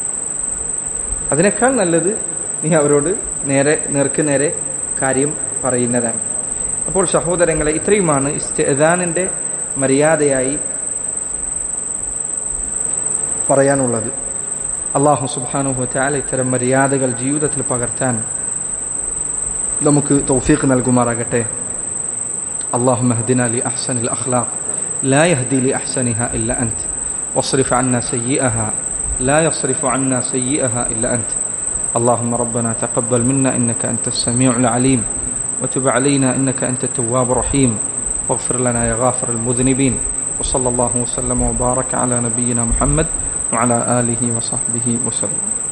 അതിനേക്കാൾ നല്ലത് നീ അവരോട് നേരെ നേർക്ക് നേരെ കാര്യം പറയുന്നതാണ് അപ്പോൾ സഹോദരങ്ങളെ ഇത്രയുമാണ് ഇസ്താനിന്റെ മര്യാദയായി പറയാനുള്ളത് അള്ളാഹു സുബാനുഹു ചാല ഇത്തരം മര്യാദകൾ ജീവിതത്തിൽ പകർത്താൻ നമുക്ക് തൗഫീഖ് നൽകുമാറാകട്ടെ اللهم اهدنا لأحسن الأخلاق لا يهدي لأحسنها إلا أنت واصرف عنا سيئها لا يصرف عنا سيئها إلا أنت اللهم ربنا تقبل منا إنك أنت السميع العليم وتب علينا إنك أنت التواب الرحيم واغفر لنا يا غافر المذنبين وصلى الله وسلم وبارك على نبينا محمد وعلى آله وصحبه وسلم